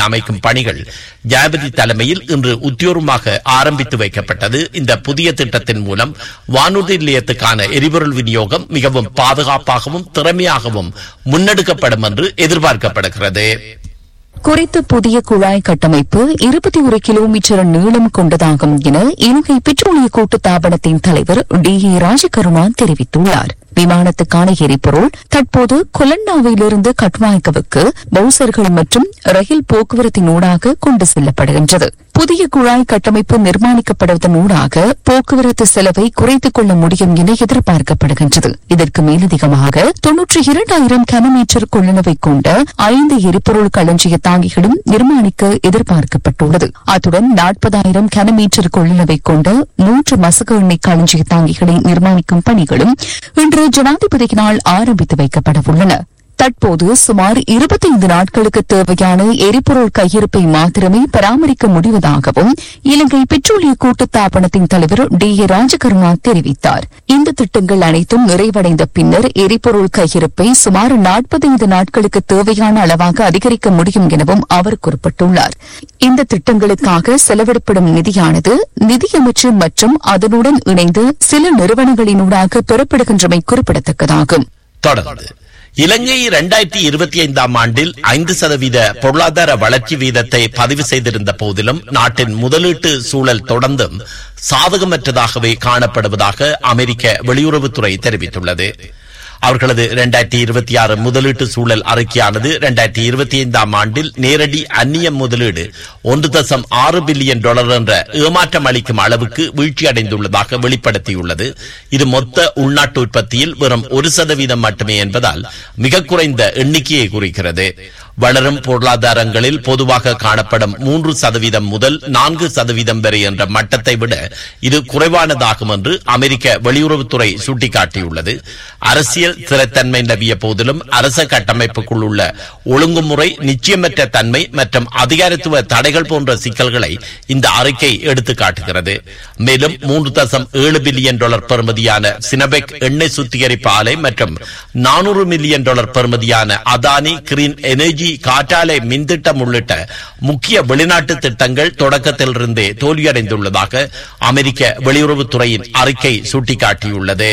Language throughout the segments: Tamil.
அமைக்கும் பணிகள் ஜனாதிபதி தலைமையில் இன்று உத்தியோகமாக ஆரம்பித்து வைக்கப்பட்டது இந்த புதிய திட்டத்தின் மூலம் வானூர்தி நிலையத்துக்கான எரிபொருள் விநியோகம் மிகவும் பாதுகாப்பாகவும் திறமையாகவும் முன்னெடுக்கப்படும் என்று எதிர்பார்க்கப்படுகிறது குறித்த புதிய குழாய் கட்டமைப்பு இருபத்தி ஒரு கிலோமீட்டர் நீளம் கொண்டதாகும் என இலங்கை பெட்ரோலிய கூட்டுத்தாபனத்தின் தலைவர் டி ஏ ராஜகருணா தெரிவித்துள்ளார் விமானத்துக்கான எரிபொருள் தற்போது கொலன்னாவிலிருந்து கட்வாய்க்கவுக்கு பவுசர்கள் மற்றும் ரயில் போக்குவரத்தினூடாக கொண்டு செல்லப்படுகின்றது புதிய குழாய் கட்டமைப்பு நிர்மாணிக்கப்படுவதனூடாக போக்குவரத்து செலவை குறைத்துக் கொள்ள முடியும் என எதிர்பார்க்கப்படுகின்றது இதற்கு மேலதிகமாக தொன்னூற்றி இரண்டாயிரம் கனமீட்டர் கொள்ளளவை கொண்ட ஐந்து எரிபொருள் களஞ்சிய தாங்கிகளும் நிர்மாணிக்க எதிர்பார்க்கப்பட்டுள்ளது அத்துடன் நாற்பதாயிரம் கனமீட்டர் கொள்ளளவை கொண்ட மூன்று மசகு எண்ணெய் களஞ்சிய தாங்கிகளை நிர்மாணிக்கும் பணிகளும் இன்று ஜனாதிபதியினால் ஆரம்பித்து வைக்கப்பட உள்ளன தற்போது சுமார் இருபத்தைந்து நாட்களுக்கு தேவையான எரிபொருள் கையிருப்பை மாத்திரமே பராமரிக்க முடிவதாகவும் இலங்கை பெட்ரோலிய கூட்டுத்தாபனத்தின் தலைவர் டி ஏ ராஜகருணா தெரிவித்தார் இந்த திட்டங்கள் அனைத்தும் நிறைவடைந்த பின்னர் எரிபொருள் கையிருப்பை சுமார் நாற்பத்தைந்து நாட்களுக்கு தேவையான அளவாக அதிகரிக்க முடியும் எனவும் அவர் குறிப்பிட்டுள்ளார் இந்த திட்டங்களுக்காக செலவிடப்படும் நிதியானது நிதியமைச்சு மற்றும் அதனுடன் இணைந்து சில நிறுவனங்களினூடாக பெறப்படுகின்றமை குறிப்பிடத்தக்கதாகும் தொடர்ந்து இலங்கை இரண்டாயிரத்தி இருபத்தி ஐந்தாம் ஆண்டில் ஐந்து சதவீத பொருளாதார வளர்ச்சி வீதத்தை பதிவு செய்திருந்த போதிலும் நாட்டின் முதலீட்டு சூழல் தொடர்ந்தும் சாதகமற்றதாகவே காணப்படுவதாக அமெரிக்க வெளியுறவுத்துறை தெரிவித்துள்ளது அவர்களது இரண்டாயிரத்தி இருபத்தி ஆறு முதலீட்டு சூழல் அறிக்கையானது இரண்டாயிரத்தி இருபத்தி ஐந்தாம் ஆண்டில் நேரடி அந்நிய முதலீடு ஒன்று தசம் ஆறு பில்லியன் டாலர் என்ற ஏமாற்றம் அளிக்கும் அளவுக்கு வீழ்ச்சியடைந்துள்ளதாக வெளிப்படுத்தியுள்ளது இது மொத்த உள்நாட்டு உற்பத்தியில் வெறும் ஒரு சதவீதம் மட்டுமே என்பதால் மிக குறைந்த எண்ணிக்கையை குறிக்கிறது வளரும் பொருளாதாரங்களில் பொதுவாக காணப்படும் மூன்று சதவீதம் முதல் நான்கு சதவீதம் வரை என்ற மட்டத்தை விட இது குறைவானதாகும் என்று அமெரிக்க வெளியுறவுத்துறை சுட்டிக்காட்டியுள்ளது அரசியல் ஸ்திரத்தன்மை நிலவிய போதிலும் அரச கட்டமைப்புக்குள் உள்ள ஒழுங்குமுறை நிச்சயமற்ற தன்மை மற்றும் அதிகாரத்துவ தடைகள் போன்ற சிக்கல்களை இந்த அறிக்கை எடுத்து காட்டுகிறது மேலும் மூன்று தசம் ஏழு பில்லியன் டாலர் பெறுமதியான சினபெக் எண்ணெய் சுத்திகரிப்பு ஆலை மற்றும் நானூறு மில்லியன் டாலர் பெறுமதியான அதானி கிரீன் எனர்ஜி காற்றாலை மின்திட்டம் உள்ளிட்ட முக்கிய வெளிநாட்டு திட்டங்கள் தொடக்கத்திலிருந்தே தோல்வியடைந்துள்ளதாக அமெரிக்க வெளியுறவுத்துறையின் அறிக்கை சுட்டிக்காட்டியுள்ளது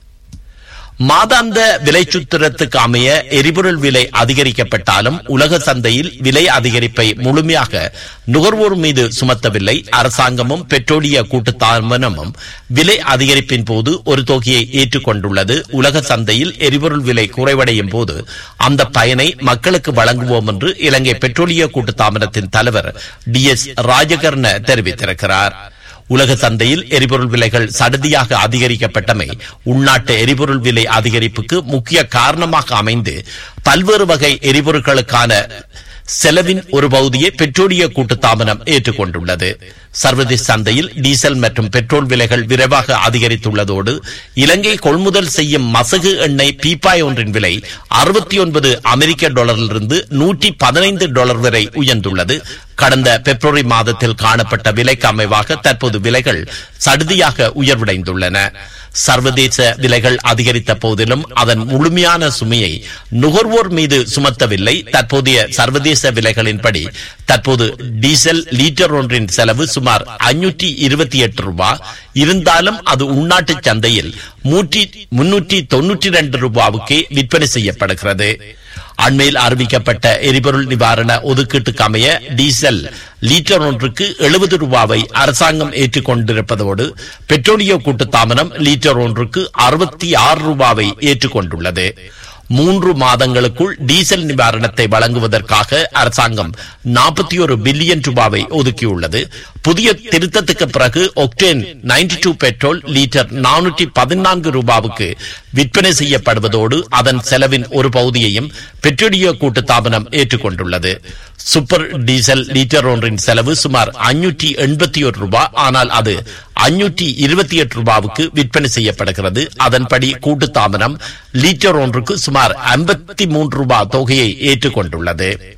மாதாந்த விலைச்சுத்திரத்துக்கு அமைய எரிபொருள் விலை அதிகரிக்கப்பட்டாலும் உலக சந்தையில் விலை அதிகரிப்பை முழுமையாக நுகர்வோர் மீது சுமத்தவில்லை அரசாங்கமும் பெட்ரோலிய கூட்டுத்தாபனமும் விலை அதிகரிப்பின் போது ஒரு தொகையை ஏற்றுக்கொண்டுள்ளது உலக சந்தையில் எரிபொருள் விலை குறைவடையும் போது அந்த பயனை மக்களுக்கு வழங்குவோம் என்று இலங்கை பெட்ரோலிய கூட்டுத்தாபனத்தின் தலைவர் டி எஸ் ராஜகர்ண தெரிவித்திருக்கிறார் உலக சந்தையில் எரிபொருள் விலைகள் சடதியாக அதிகரிக்கப்பட்டமை உள்நாட்டு எரிபொருள் விலை அதிகரிப்புக்கு முக்கிய காரணமாக அமைந்து பல்வேறு வகை எரிபொருட்களுக்கான செலவின் ஒரு பகுதியை பெட்ரோலிய கூட்டுத்தாபனம் ஏற்றுக்கொண்டுள்ளது சர்வதேச சந்தையில் டீசல் மற்றும் பெட்ரோல் விலைகள் விரைவாக அதிகரித்துள்ளதோடு இலங்கை கொள்முதல் செய்யும் மசகு எண்ணெய் பீப்பாய் ஒன்றின் விலை அறுபத்தி ஒன்பது அமெரிக்க டாலரிலிருந்து நூற்றி பதினைந்து டாலர் வரை உயர்ந்துள்ளது கடந்த பிப்ரவரி மாதத்தில் காணப்பட்ட விலைக்கு அமைவாக தற்போது விலைகள் சடுதியாக உயர்வடைந்துள்ளன சர்வதேச விலைகள் அதிகரித்த போதிலும் அதன் முழுமையான சுமையை நுகர்வோர் மீது சுமத்தவில்லை தற்போதைய சர்வதேச விலைகளின்படி தற்போது டீசல் லீட்டர் ஒன்றின் செலவு சுமார் ஐநூற்றி இருபத்தி எட்டு ரூபாய் இருந்தாலும் அது உள்நாட்டு சந்தையில் முன்னூற்றி தொன்னூற்றி ரெண்டு ரூபாவுக்கே விற்பனை செய்யப்படுகிறது அண்மையில் அறிவிக்கப்பட்ட எரிபொருள் நிவாரண ஒதுக்கீட்டுக்கு அமைய டீசல் லீட்டர் ஒன்றுக்கு எழுபது ரூபாவை அரசாங்கம் ஏற்றுக்கொண்டிருப்பதோடு பெட்ரோலிய கூட்டுத்தாபனம் லீட்டர் ஒன்றுக்கு அறுபத்தி ஆறு ரூபாவை ஏற்றுக்கொண்டுள்ளது மூன்று மாதங்களுக்குள் டீசல் நிவாரணத்தை வழங்குவதற்காக அரசாங்கம் நாற்பத்தி ஒரு பில்லியன் ரூபாவை ஒதுக்கியுள்ளது புதிய திருத்தத்துக்கு பிறகு octane ninety two petrol litre நானூற்றி பதினான்கு ரூபாவுக்கு விற்பனை செய்யப்படுவதோடு அதன் செலவின் ஒரு பகுதியையும் பெட்ரோலிய கூட்டுத்தாபனம் ஏற்றுக்கொண்டுள்ளது சூப்பர் டீசல் லீட்டர் ஒன்றின் செலவு சுமார் அஞ்சூற்றி எண்பத்தி ஒரு ரூபாய் ஆனால் அது அஞ்சூற்றி இருபத்தி எட்டு ரூபாவுக்கு விற்பனை செய்யப்படுகிறது அதன்படி கூட்டுத்தாபனம் லீட்டர் ஒன்றுக்கு சுமார் ஐம்பத்தி மூன்று ரூபாய் தொகையை ஏற்றுக்கொண்டுள்ளது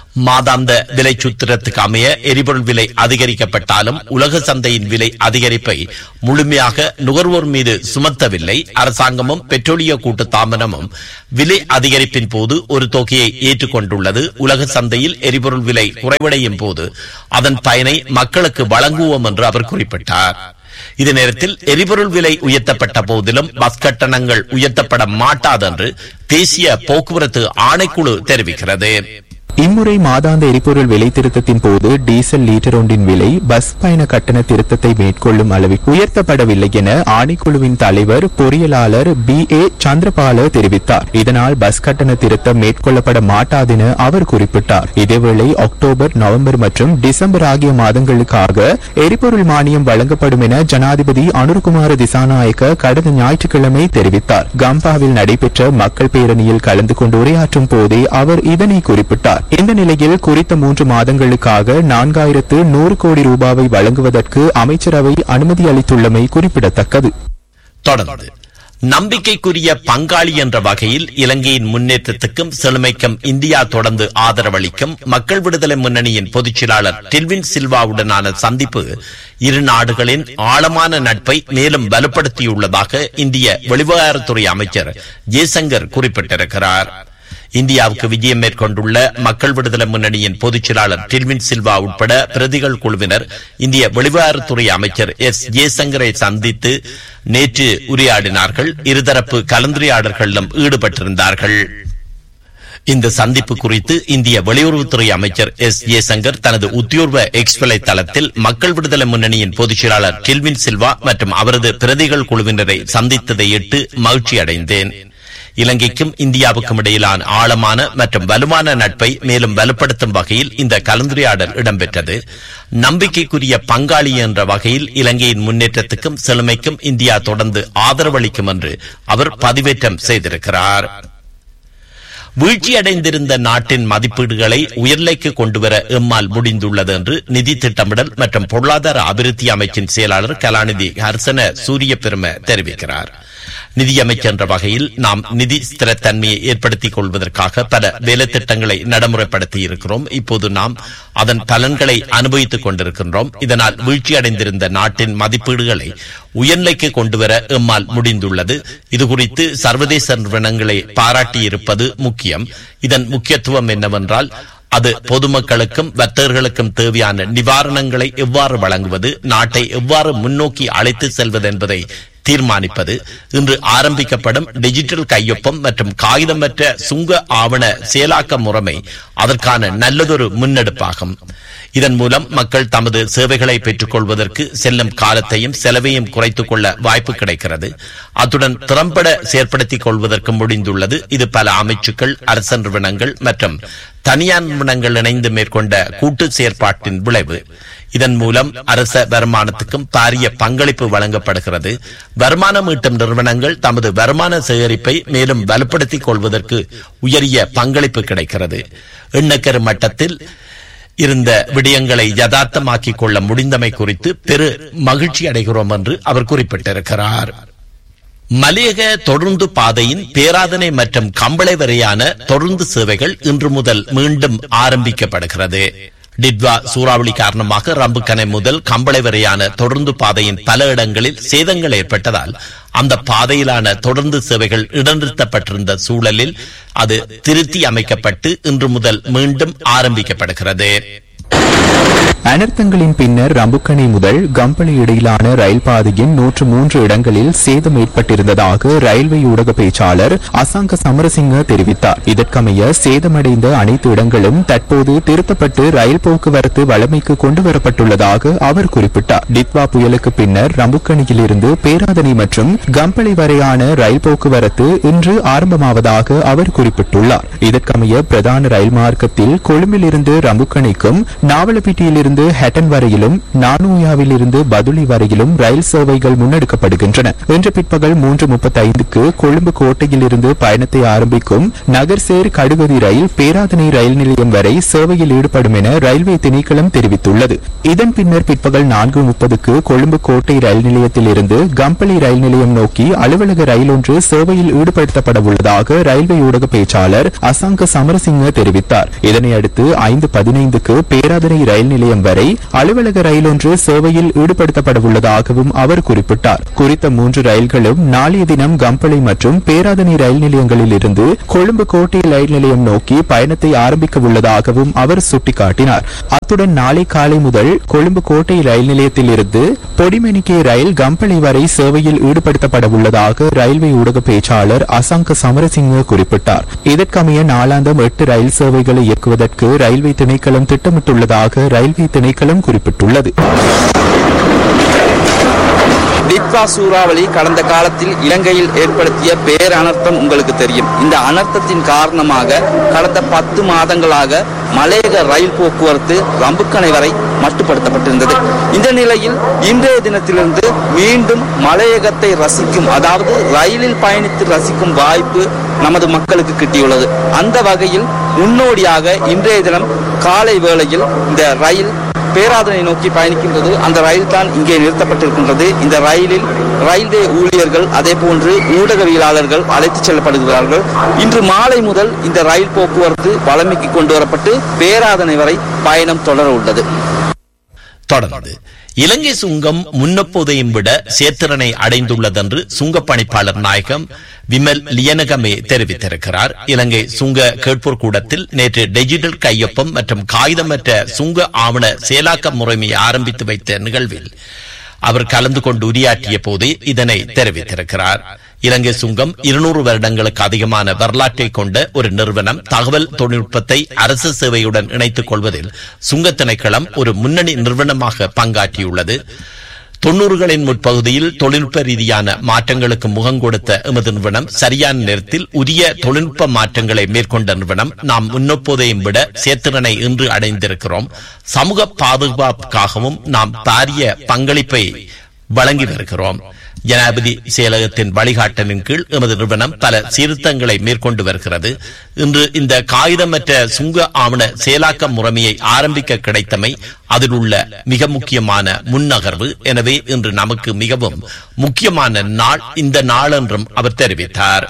மாதாந்த விலை சூத்திரத்துக்கு அமைய எரிபொருள் விலை அதிகரிக்கப்பட்டாலும் உலக சந்தையின் விலை அதிகரிப்பை முழுமையாக நுகர்வோர் மீது சுமத்தவில்லை அரசாங்கமும் பெட்ரோலிய கூட்டு தாமனமும் விலை அதிகரிப்பின் போது ஒரு தொகையை ஏற்றுக்கொண்டுள்ளது உலக சந்தையில் எரிபொருள் விலை குறைவடையும் போது அதன் பயனை மக்களுக்கு வழங்குவோம் என்று அவர் குறிப்பிட்டார் இதே நேரத்தில் எரிபொருள் விலை உயர்த்தப்பட்ட போதிலும் பஸ் கட்டணங்கள் உயர்த்தப்பட மாட்டாது என்று தேசிய போக்குவரத்து ஆணைக்குழு தெரிவிக்கிறது இம்முறை மாதாந்த எரிபொருள் விலை திருத்தத்தின் போது டீசல் லீட்டர் ஒன்றின் விலை பஸ் பயண கட்டண திருத்தத்தை மேற்கொள்ளும் அளவிற்கு உயர்த்தப்படவில்லை என ஆணைக்குழுவின் தலைவர் பொறியியலாளர் பி ஏ சந்திரபால தெரிவித்தார் இதனால் பஸ் கட்டண திருத்தம் மேற்கொள்ளப்பட மாட்டாதென அவர் குறிப்பிட்டார் இதேவேளை அக்டோபர் நவம்பர் மற்றும் டிசம்பர் ஆகிய மாதங்களுக்காக எரிபொருள் மானியம் வழங்கப்படும் என ஜனாதிபதி அனுர்குமார திசாநாயக்க கடந்த ஞாயிற்றுக்கிழமை தெரிவித்தார் கம்பாவில் நடைபெற்ற மக்கள் பேரணியில் கலந்து கொண்டு உரையாற்றும் போதே அவர் இதனை குறிப்பிட்டார் இந்த நிலையில் குறித்த மூன்று மாதங்களுக்காக நான்காயிரத்து நூறு கோடி ரூபாவை வழங்குவதற்கு அமைச்சரவை அனுமதி அளித்துள்ளமை குறிப்பிடத்தக்கது தொடர்ந்து நம்பிக்கைக்குரிய பங்காளி என்ற வகையில் இலங்கையின் முன்னேற்றத்துக்கும் செழுமைக்கும் இந்தியா தொடர்ந்து ஆதரவளிக்கும் மக்கள் விடுதலை முன்னணியின் பொதுச் செயலாளர் டில்வின் சில்வாவுடனான சந்திப்பு இரு நாடுகளின் ஆழமான நட்பை மேலும் வலுப்படுத்தியுள்ளதாக இந்திய வெளிவிவகாரத்துறை அமைச்சர் ஜெய்சங்கர் குறிப்பிட்டிருக்கிறார் இந்தியாவுக்கு விஜயம் மேற்கொண்டுள்ள மக்கள் விடுதலை முன்னணியின் பொதுச் செயலாளர் டில்வின் சில்வா உட்பட பிரதிகள் குழுவினர் இந்திய வெளிவிவகாரத்துறை அமைச்சர் எஸ் ஜெய்சங்கரை சந்தித்து நேற்று உரையாடினார்கள் இருதரப்பு கலந்துரையாடல்களிலும் ஈடுபட்டிருந்தார்கள் இந்த சந்திப்பு குறித்து இந்திய வெளியுறவுத்துறை அமைச்சர் எஸ் ஜெய்சங்கர் தனது உத்தியோர்வ எக்ஸ் வலைத்தளத்தில் மக்கள் விடுதலை முன்னணியின் பொதுச் செயலாளர் டில்வின் சில்வா மற்றும் அவரது பிரதிகள் குழுவினரை சந்தித்ததையிட்டு மகிழ்ச்சி அடைந்தேன் இலங்கைக்கும் இந்தியாவுக்கும் இடையிலான ஆழமான மற்றும் வலுவான நட்பை மேலும் வலுப்படுத்தும் வகையில் இந்த கலந்துரையாடல் இடம்பெற்றது நம்பிக்கைக்குரிய பங்காளி என்ற வகையில் இலங்கையின் முன்னேற்றத்துக்கும் செழுமைக்கும் இந்தியா தொடர்ந்து ஆதரவளிக்கும் என்று அவர் பதிவேற்றம் செய்திருக்கிறார் வீழ்ச்சியடைந்திருந்த நாட்டின் மதிப்பீடுகளை உயர்நிலைக்கு கொண்டுவர எம்மால் முடிந்துள்ளது என்று நிதி திட்டமிடல் மற்றும் பொருளாதார அபிவிருத்தி அமைச்சின் செயலாளர் கலாநிதி ஹர்சன சூரிய பெரும தெரிவிக்கிறார் நிதியமைச்சர் என்ற வகையில் நாம் நிதி ஸ்திரத்தன்மையை ஏற்படுத்திக் கொள்வதற்காக பல வேலை திட்டங்களை நடைமுறைப்படுத்தி இருக்கிறோம் இப்போது நாம் அதன் பலன்களை அனுபவித்துக் கொண்டிருக்கின்றோம் இதனால் வீழ்ச்சியடைந்திருந்த நாட்டின் மதிப்பீடுகளை உயர்நிலைக்கு கொண்டுவர எம்மால் முடிந்துள்ளது இதுகுறித்து சர்வதேச நிறுவனங்களை பாராட்டியிருப்பது முக்கியம் இதன் முக்கியத்துவம் என்னவென்றால் அது பொதுமக்களுக்கும் வர்த்தகர்களுக்கும் தேவையான நிவாரணங்களை எவ்வாறு வழங்குவது நாட்டை எவ்வாறு முன்னோக்கி அழைத்து செல்வது என்பதை தீர்மானிப்பது இன்று ஆரம்பிக்கப்படும் டிஜிட்டல் கையொப்பம் மற்றும் காகிதமற்ற சுங்க ஆவண செயலாக்க முறைமை அதற்கான நல்லதொரு முன்னெடுப்பாகும் இதன் மூலம் மக்கள் தமது சேவைகளை பெற்றுக் கொள்வதற்கு செல்லும் காலத்தையும் செலவையும் குறைத்துக் கொள்ள வாய்ப்பு கிடைக்கிறது அத்துடன் திறம்பட செயற்படுத்திக் கொள்வதற்கு முடிந்துள்ளது இது பல அமைச்சுக்கள் அரசு நிறுவனங்கள் மற்றும் தனியார் நிறுவனங்கள் இணைந்து மேற்கொண்ட கூட்டு செயற்பாட்டின் விளைவு இதன் மூலம் அரச வருமானத்துக்கும் பாரிய பங்களிப்பு வழங்கப்படுகிறது வருமானம் ஈட்டும் நிறுவனங்கள் தமது வருமான சேகரிப்பை மேலும் வலுப்படுத்திக் கொள்வதற்கு உயரிய பங்களிப்பு கிடைக்கிறது எண்ணக்கரு மட்டத்தில் இருந்த விடயங்களை யதார்த்தமாக்கிக் கொள்ள முடிந்தமை குறித்து பெரு மகிழ்ச்சி அடைகிறோம் என்று அவர் குறிப்பிட்டிருக்கிறார் மலையக தொடர்ந்து பாதையின் பேராதனை மற்றும் கம்பளை வரையான தொடர்ந்து சேவைகள் இன்று முதல் மீண்டும் ஆரம்பிக்கப்படுகிறது டிட்வா சூறாவளி காரணமாக ரம்புக்கனை முதல் கம்பளை வரையான தொடர்ந்து பாதையின் பல இடங்களில் சேதங்கள் ஏற்பட்டதால் அந்த பாதையிலான தொடர்ந்து சேவைகள் இடநிறுத்தப்பட்டிருந்த சூழலில் அது திருத்தி அமைக்கப்பட்டு இன்று முதல் மீண்டும் ஆரம்பிக்கப்படுகிறது அனர்த்தங்களின் பின்னர் ரம்புக்கணி முதல் கம்பளி இடையிலான ரயில் பாதையின் நூற்று மூன்று இடங்களில் சேதம் ஏற்பட்டிருந்ததாக ரயில்வே ஊடக பேச்சாளர் அசாங்க சமரசிங்க தெரிவித்தார் இதற்கமைய சேதமடைந்த அனைத்து இடங்களும் தற்போது திருத்தப்பட்டு ரயில் போக்குவரத்து வளமைக்கு கொண்டு வரப்பட்டுள்ளதாக அவர் குறிப்பிட்டார் டித்வா புயலுக்கு பின்னர் ரம்புக்கணியிலிருந்து பேராதனை மற்றும் கம்பளி வரையான ரயில் போக்குவரத்து இன்று ஆரம்பமாவதாக அவர் குறிப்பிட்டுள்ளார் இதற்கமைய பிரதான ரயில் மார்க்கத்தில் கொழும்பிலிருந்து ரம்புக்கணிக்கும் நாவலப்பிட்டியிலிருந்து இருந்து ஹெட்டன் வரையிலும் நானோயாவில் இருந்து பதுளி வரையிலும் ரயில் சேவைகள் முன்னெடுக்கப்படுகின்றன இன்று பிற்பகல் மூன்று முப்பத்தி ஐந்துக்கு கொழும்பு கோட்டையில் இருந்து பயணத்தை ஆரம்பிக்கும் நகர்சேர் கடுவதி ரயில் பேராதனை ரயில் நிலையம் வரை சேவையில் ஈடுபடும் என ரயில்வே திணைக்களம் தெரிவித்துள்ளது இதன் பின்னர் பிற்பகல் நான்கு முப்பதுக்கு கொழும்பு கோட்டை ரயில் நிலையத்தில் இருந்து கம்பளி ரயில் நிலையம் நோக்கி அலுவலக ரயில் ஒன்று சேவையில் ஈடுபடுத்தப்பட உள்ளதாக ரயில்வே ஊடக பேச்சாளர் அசாங்க சமரசிங்க தெரிவித்தார் இதனையடுத்து ஐந்து பதினைந்துக்கு பேராதனை ரயில் நிலையம் வரை அலுவலக ரயில் ஒன்று சேவையில் ஈடுபடுத்தப்பட உள்ளதாகவும் அவர் குறிப்பிட்டார் குறித்த மூன்று ரயில்களும் நாளைய தினம் கம்பளை மற்றும் பேராதனை ரயில் நிலையங்களில் இருந்து கொழும்பு கோட்டை ரயில் நிலையம் நோக்கி பயணத்தை ஆரம்பிக்க உள்ளதாகவும் அவர் சுட்டிக்காட்டினார் அத்துடன் நாளை காலை முதல் கொழும்பு கோட்டை ரயில் நிலையத்தில் இருந்து பொடிமெனிக்கே ரயில் கம்பளை வரை சேவையில் ஈடுபடுத்தப்பட உள்ளதாக ரயில்வே ஊடக பேச்சாளர் அசங்க சமரசிங்க குறிப்பிட்டார் இதற்கமைய நாளாந்தம் எட்டு ரயில் சேவைகளை இயக்குவதற்கு ரயில்வே திணைக்களம் திட்டமிட்டுள்ளதாக ரயில்வே திணைக்களம் குறிப்பிட்டுள்ளது டிட்வா சூறாவளி கடந்த காலத்தில் இலங்கையில் ஏற்படுத்திய பேரனர்த்தம் உங்களுக்கு தெரியும் இந்த அனர்த்தத்தின் காரணமாக கடந்த பத்து மாதங்களாக மலையக ரயில் போக்குவரத்து ரம்புக்கணை வரை மட்டுப்படுத்தப்பட்டிருந்தது இந்த நிலையில் இன்றைய தினத்திலிருந்து மீண்டும் மலையகத்தை ரசிக்கும் அதாவது ரயிலில் பயணித்து ரசிக்கும் வாய்ப்பு நமது மக்களுக்கு கிட்டியுள்ளது அந்த வகையில் முன்னோடியாக இன்றைய தினம் காலை வேளையில் இந்த ரயில் பேராதனை நோக்கி பயணிக்கின்றது அந்த ரயில் தான் இங்கே நிறுத்தப்பட்டிருக்கின்றது இந்த ரயிலில் ரயில்வே ஊழியர்கள் அதே போன்று ஊடகவியலாளர்கள் அழைத்துச் செல்லப்படுகிறார்கள் இன்று மாலை முதல் இந்த ரயில் போக்குவரத்து வளமைக்கு கொண்டு வரப்பட்டு பேராதனை வரை பயணம் தொடர உள்ளது தொடர்ந்து இலங்கை சுங்கம் முன்னப்போதையும் விட சேத்திரனை அடைந்துள்ளதென்று சுங்க பணிப்பாளர் நாயகம் விமல் லியனகமே தெரிவித்திருக்கிறார் இலங்கை சுங்க கேட்போர் கூடத்தில் நேற்று டிஜிட்டல் கையொப்பம் மற்றும் காகிதமற்ற சுங்க ஆவண செயலாக்க முறைமையை ஆரம்பித்து வைத்த நிகழ்வில் அவர் கலந்து கொண்டு உரையாற்றிய போதே இதனை தெரிவித்திருக்கிறார் இலங்கை சுங்கம் இருநூறு வருடங்களுக்கு அதிகமான வரலாற்றை கொண்ட ஒரு நிறுவனம் தகவல் தொழில்நுட்பத்தை அரசு சேவையுடன் இணைத்துக் கொள்வதில் சுங்க திணைக்களம் ஒரு முன்னணி நிறுவனமாக பங்காற்றியுள்ளது தொன்னூறுகளின் முற்பகுதியில் தொழில்நுட்ப ரீதியான மாற்றங்களுக்கு முகம் கொடுத்த எமது நிறுவனம் சரியான நேரத்தில் உரிய தொழில்நுட்ப மாற்றங்களை மேற்கொண்ட நிறுவனம் நாம் முன்னப்போதையும் விட சேத்திரனை இன்று அடைந்திருக்கிறோம் சமூக பாதுகாப்புக்காகவும் நாம் பாரிய பங்களிப்பை வழங்கி வருகிறோம் ஜனாதிபதி செயலகத்தின் வழிகாட்டலின் கீழ் எமது நிறுவனம் பல சீர்திருத்தங்களை மேற்கொண்டு வருகிறது இன்று இந்த காகிதமற்ற சுங்க ஆவண செயலாக்க முறைமையை ஆரம்பிக்க கிடைத்தமை அதில் உள்ள மிக முக்கியமான முன்னகர்வு எனவே இன்று நமக்கு மிகவும் முக்கியமான நாள் இந்த நாள் என்றும் அவர் தெரிவித்தார்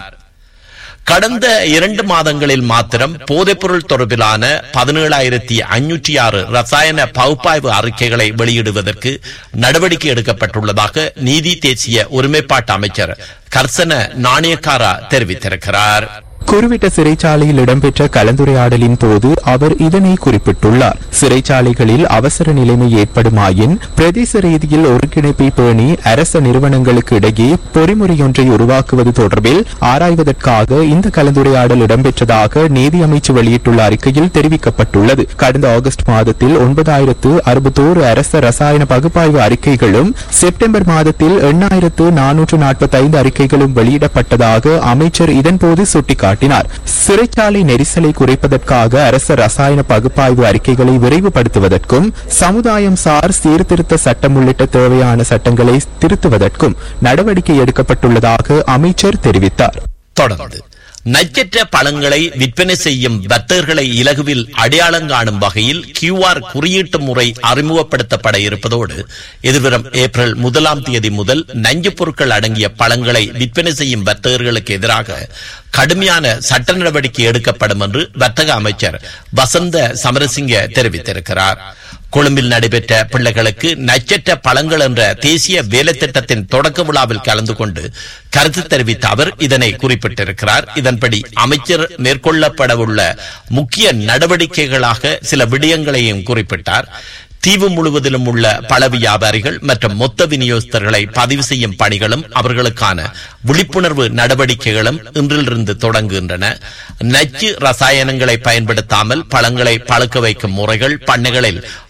கடந்த இரண்டு மாதங்களில் மாத்திரம் போதைப்பொருள் தொடர்பிலான பதினேழாயிரத்தி ஐநூற்றி ஆறு ரசாயன பகுப்பாய்வு அறிக்கைகளை வெளியிடுவதற்கு நடவடிக்கை எடுக்கப்பட்டுள்ளதாக நீதி தேசிய ஒருமைப்பாட்டு அமைச்சர் கர்சன நாணயக்காரா தெரிவித்திருக்கிறார் குருவிட்ட சிறைச்சாலையில் இடம்பெற்ற கலந்துரையாடலின் போது அவர் இதனை குறிப்பிட்டுள்ளார் சிறைச்சாலைகளில் அவசர நிலைமை ஏற்படுமாயின் பிரதேச ரீதியில் ஒருங்கிணைப்பை பேணி அரச நிறுவனங்களுக்கு இடையே பொறிமுறையொன்றை உருவாக்குவது தொடர்பில் ஆராய்வதற்காக இந்த கலந்துரையாடல் இடம்பெற்றதாக நீதி அமைச்சு வெளியிட்டுள்ள அறிக்கையில் தெரிவிக்கப்பட்டுள்ளது கடந்த ஆகஸ்ட் மாதத்தில் ஒன்பதாயிரத்து அறுபத்தோரு அரச ரசாயன பகுப்பாய்வு அறிக்கைகளும் செப்டம்பர் மாதத்தில் எண்ணாயிரத்து நானூற்று நாற்பத்தைந்து அறிக்கைகளும் வெளியிடப்பட்டதாக அமைச்சர் இதன்போது சுட்டிக்காட்டினார் சிறைச்சாலை நெரிசலை குறைப்பதற்காக அரச ரசாயன பகுப்பாய்வு அறிக்கைகளை விரைவுபடுத்துவதற்கும் சமுதாயம் சார் சீர்திருத்த சட்டம் உள்ளிட்ட தேவையான சட்டங்களை திருத்துவதற்கும் நடவடிக்கை எடுக்கப்பட்டுள்ளதாக அமைச்சர் தெரிவித்தார் தொடர்ந்து நச்சற்ற பழங்களை விற்பனை செய்யும் வர்த்தகர்களை இலகுவில் அடையாளம் காணும் வகையில் கியூஆர் குறியீட்டு முறை அறிமுகப்படுத்தப்பட இருப்பதோடு எதிர்வரும் ஏப்ரல் முதலாம் தேதி முதல் நஞ்சு பொருட்கள் அடங்கிய பழங்களை விற்பனை செய்யும் வர்த்தகர்களுக்கு எதிராக கடுமையான சட்ட நடவடிக்கை எடுக்கப்படும் என்று வர்த்தக அமைச்சர் வசந்த சமரசிங்க தெரிவித்திருக்கிறார் கொழும்பில் நடைபெற்ற பிள்ளைகளுக்கு நச்சற்ற பழங்கள் என்ற தேசிய வேலை திட்டத்தின் தொடக்க விழாவில் கலந்து கொண்டு கருத்து தெரிவித்த அவர் இதனை குறிப்பிட்டிருக்கிறார் இதன்படி அமைச்சர் மேற்கொள்ளப்படவுள்ள முக்கிய நடவடிக்கைகளாக சில விடயங்களையும் குறிப்பிட்டார் தீவு முழுவதிலும் உள்ள பல வியாபாரிகள் மற்றும் மொத்த விநியோகஸ்தர்களை பதிவு செய்யும் பணிகளும் அவர்களுக்கான விழிப்புணர்வு நடவடிக்கைகளும் இன்றிலிருந்து தொடங்குகின்றன நச்சு ரசாயனங்களை பயன்படுத்தாமல் பழங்களை பழுக்க வைக்கும் முறைகள் பண்ணைகளில்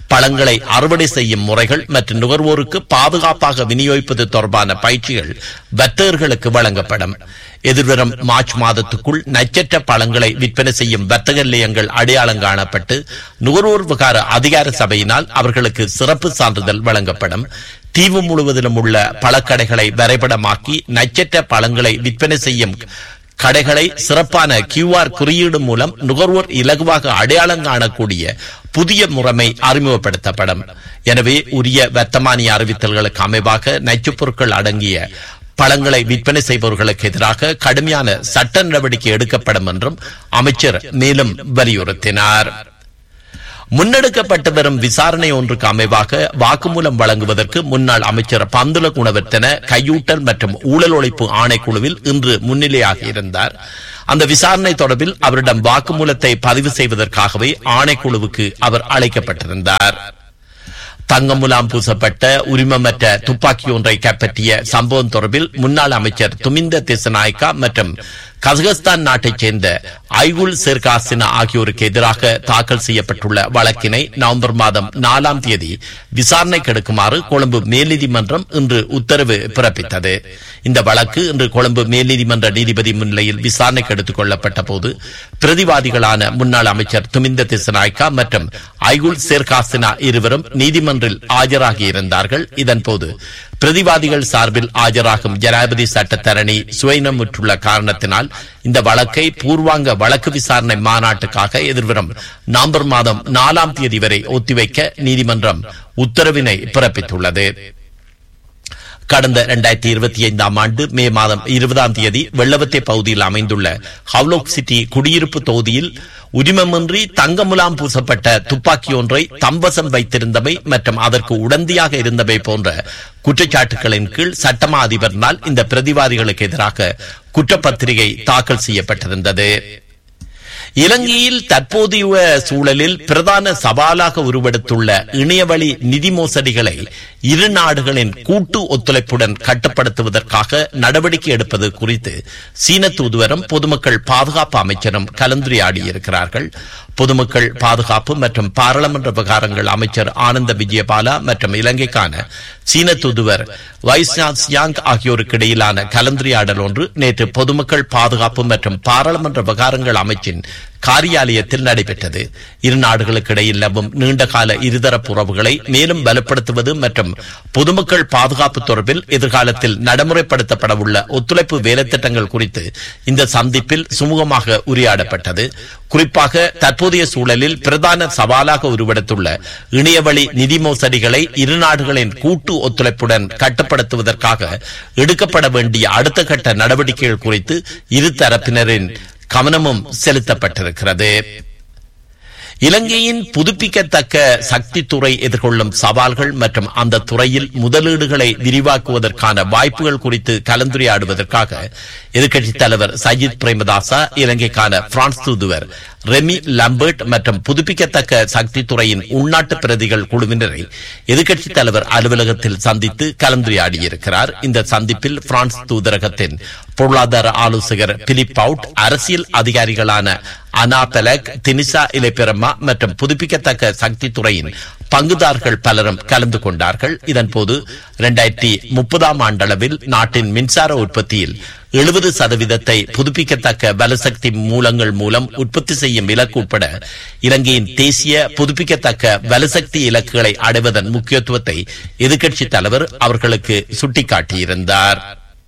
பழங்களை அறுவடை செய்யும் முறைகள் மற்றும் நுகர்வோருக்கு பாதுகாப்பாக விநியோகிப்பது தொடர்பான பயிற்சிகள் வர்த்தகர்களுக்கு வழங்கப்படும் எதிர்வரும் மார்ச் மாதத்துக்குள் நச்சற்ற பழங்களை விற்பனை செய்யும் வர்த்தக நிலையங்கள் அடையாளம் காணப்பட்டு நுகர்வோர் விகார அதிகார சபையினால் அவர்களுக்கு சிறப்பு சான்றிதழ் வழங்கப்படும் தீவு முழுவதிலும் உள்ள பழக்கடைகளை வரைபடமாக்கி நச்சற்ற பழங்களை விற்பனை செய்யும் கடைகளை சிறப்பான கியூஆர் குறியீடு மூலம் நுகர்வோர் இலகுவாக அடையாளம் காணக்கூடிய புதிய முறைமை அறிமுகப்படுத்தப்படும் எனவே உரிய வர்த்தமானிய அறிவித்தல்களுக்கு அமைவாக நச்சுப் பொருட்கள் அடங்கிய பழங்களை விற்பனை செய்பவர்களுக்கு எதிராக கடுமையான சட்ட நடவடிக்கை எடுக்கப்படும் என்றும் அமைச்சர் மேலும் வலியுறுத்தினார் முன்னெடுக்கப்பட்டு வரும் விசாரணை ஒன்றுக்கு அமைவாக வாக்குமூலம் வழங்குவதற்கு முன்னாள் அமைச்சர் பந்துல குணவர்த்தன கையூட்டல் மற்றும் ஊழல் ஒழிப்பு ஆணைக்குழுவில் இன்று முன்னிலையாக இருந்தார் அந்த விசாரணை தொடர்பில் அவரிடம் வாக்குமூலத்தை பதிவு செய்வதற்காகவே ஆணைக்குழுவுக்கு அவர் அழைக்கப்பட்டிருந்தார் தங்கமுலாம் பூசப்பட்ட உரிமமற்ற துப்பாக்கி ஒன்றை கைப்பற்றிய சம்பவம் தொடர்பில் முன்னாள் அமைச்சர் துமிந்த திசநாயக்கா மற்றும் கசகஸ்தான் நாட்டைச் சேர்ந்த ஐகுல் செர்காசினா ஆகியோருக்கு எதிராக தாக்கல் செய்யப்பட்டுள்ள வழக்கினை நவம்பர் மாதம் நாலாம் தேதி விசாரணைக்கு எடுக்குமாறு கொழும்பு மேல்நீதிமன்றம் இன்று உத்தரவு பிறப்பித்தது இந்த வழக்கு இன்று கொழும்பு மேல்நீதிமன்ற நீதிபதி முன்னிலையில் விசாரணைக்கு எடுத்துக் கொள்ளப்பட்ட போது பிரதிவாதிகளான முன்னாள் அமைச்சர் துமிந்த திசநாயக்கா மற்றும் ஐகுல் சேர்காசினா இருவரும் நீதிமன்றில் ஆஜராகியிருந்தார்கள் இதன்போது பிரதிவாதிகள் சார்பில் ஆஜராகும் ஜனாதிபதி சட்டத்தரணி சுயனமுற்றுள்ள காரணத்தினால் இந்த வழக்கை பூர்வாங்க வழக்கு விசாரணை மாநாட்டுக்காக எதிர்வரும் நவம்பர் மாதம் நாலாம் தேதி வரை ஒத்திவைக்க நீதிமன்றம் உத்தரவினை பிறப்பித்துள்ளது கடந்த இரண்டாயிரத்தி இருபத்தி ஐந்தாம் ஆண்டு மே மாதம் இருபதாம் தேதி வெள்ளவத்தை பகுதியில் அமைந்துள்ள ஹவ்லோக் சிட்டி குடியிருப்பு தொகுதியில் உரிமமின்றி தங்கமுலாம் பூசப்பட்ட துப்பாக்கி ஒன்றை தம்பசம் வைத்திருந்தமை மற்றும் அதற்கு உடந்தையாக இருந்தவை போன்ற குற்றச்சாட்டுகளின் கீழ் சட்டமா அதிபரினால் இந்த பிரதிவாதிகளுக்கு எதிராக குற்றப்பத்திரிகை தாக்கல் செய்யப்பட்டிருந்தது இலங்கையில் தற்போதைய சூழலில் பிரதான சவாலாக உருவெடுத்துள்ள இணையவழி நிதி மோசடிகளை இரு நாடுகளின் கூட்டு ஒத்துழைப்புடன் கட்டுப்படுத்துவதற்காக நடவடிக்கை எடுப்பது குறித்து சீன தூதுவரும் பொதுமக்கள் பாதுகாப்பு அமைச்சரும் கலந்துரையாடியிருக்கிறார்கள் பொதுமக்கள் பாதுகாப்பு மற்றும் பாராளுமன்ற விவகாரங்கள் அமைச்சர் ஆனந்த விஜயபாலா மற்றும் இலங்கைக்கான சீன தூதுவர் வைஸ்நாத் சியாங் ஆகியோருக்கு இடையிலான கலந்துரையாடல் ஒன்று நேற்று பொதுமக்கள் பாதுகாப்பு மற்றும் பாராளுமன்ற விவகாரங்கள் அமைச்சின் காரியாலயத்தில் நடைபெற்றது இரு நாடுகளுக்கு இடையில் நிலவும் நீண்டகால இருதரப்பு உறவுகளை மேலும் பலப்படுத்துவது மற்றும் பொதுமக்கள் பாதுகாப்பு தொடர்பில் எதிர்காலத்தில் நடைமுறைப்படுத்தப்பட உள்ள ஒத்துழைப்பு வேலைத்திட்டங்கள் குறித்து இந்த சந்திப்பில் சுமூகமாக உரையாடப்பட்டது குறிப்பாக தற்போதைய சூழலில் பிரதான சவாலாக உருவெடுத்துள்ள இணையவழி நிதி மோசடிகளை இரு நாடுகளின் கூட்டு ஒத்துழைப்புடன் கட்டுப்படுத்துவதற்காக எடுக்கப்பட வேண்டிய அடுத்த கட்ட நடவடிக்கைகள் குறித்து இரு தரப்பினரின் கவனமும் செலுத்தப்பட்டிருக்கிறது இலங்கையின் புதுப்பிக்கத்தக்க சக்தி துறை எதிர்கொள்ளும் சவால்கள் மற்றும் அந்த துறையில் முதலீடுகளை விரிவாக்குவதற்கான வாய்ப்புகள் குறித்து கலந்துரையாடுவதற்காக எதிர்க்கட்சித் தலைவர் சஜித் பிரேமதாசா இலங்கைக்கான பிரான்ஸ் தூதுவர் ரெமி லம்பர்ட் மற்றும் புதுப்பிக்கத்தக்க சக்தி துறையின் உள்நாட்டு பிரதிகள் குழுவினரை எதிர்க்கட்சித் தலைவர் அலுவலகத்தில் சந்தித்து கலந்துரையாடியிருக்கிறார் இந்த சந்திப்பில் பிரான்ஸ் தூதரகத்தின் பொருளாதார ஆலோசகர் பிலிப் பவுட் அரசியல் அதிகாரிகளான அனா பெலக் தினிசா இலைப்பெரம்மா மற்றும் புதுப்பிக்கத்தக்க சக்தி துறையின் பங்குதாரர்கள் பலரும் கலந்து கொண்டார்கள் இதன்போது இரண்டாயிரத்தி முப்பதாம் ஆண்டளவில் நாட்டின் மின்சார உற்பத்தியில் எழுபது சதவீதத்தை புதுப்பிக்கத்தக்க பலசக்தி மூலங்கள் மூலம் உற்பத்தி செய்யும் இலக்கு உட்பட இலங்கையின் தேசிய புதுப்பிக்கத்தக்க பலசக்தி இலக்குகளை அடைவதன் முக்கியத்துவத்தை எதிர்க்கட்சித் தலைவர் அவர்களுக்கு சுட்டிக்காட்டியிருந்தார்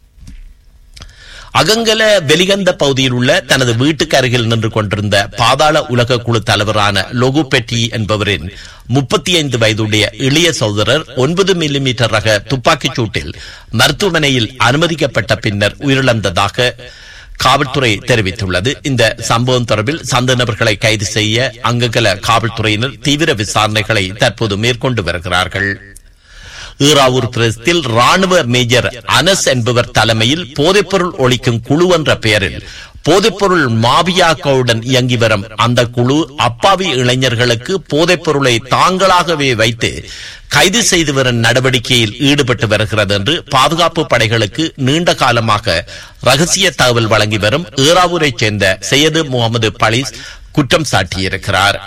அகங்கல வெளிகந்த பகுதியில் உள்ள தனது வீட்டுக்கு அருகில் நின்று கொண்டிருந்த பாதாள உலக குழு தலைவரான லொகு பெட்டி என்பவரின் முப்பத்தி ஐந்து வயதுடைய இளைய சகோதரர் ஒன்பது மில்லிமீட்டர் ரக துப்பாக்கிச் சூட்டில் மருத்துவமனையில் அனுமதிக்கப்பட்ட பின்னர் உயிரிழந்ததாக காவல்துறை தெரிவித்துள்ளது இந்த சம்பவம் தொடர்பில் சந்த நபர்களை கைது செய்ய அங்ககல காவல்துறையினர் தீவிர விசாரணைகளை தற்போது மேற்கொண்டு வருகிறார்கள் ஈராவூர் பிரதேசத்தில் ராணுவ மேஜர் அனஸ் என்பவர் தலைமையில் போதைப்பொருள் ஒழிக்கும் குழு என்ற பெயரில் போதைப்பொருள் மாபியாக்களுடன் இயங்கி வரும் அந்த குழு அப்பாவி இளைஞர்களுக்கு போதைப்பொருளை தாங்களாகவே வைத்து கைது செய்து வரும் நடவடிக்கையில் ஈடுபட்டு வருகிறது என்று பாதுகாப்பு படைகளுக்கு நீண்ட காலமாக ரகசிய தகவல் வழங்கி வரும் ஈராவூரைச் சேர்ந்த சையது முகமது பலீஸ் குற்றம் சாட்டியிருக்கிறார்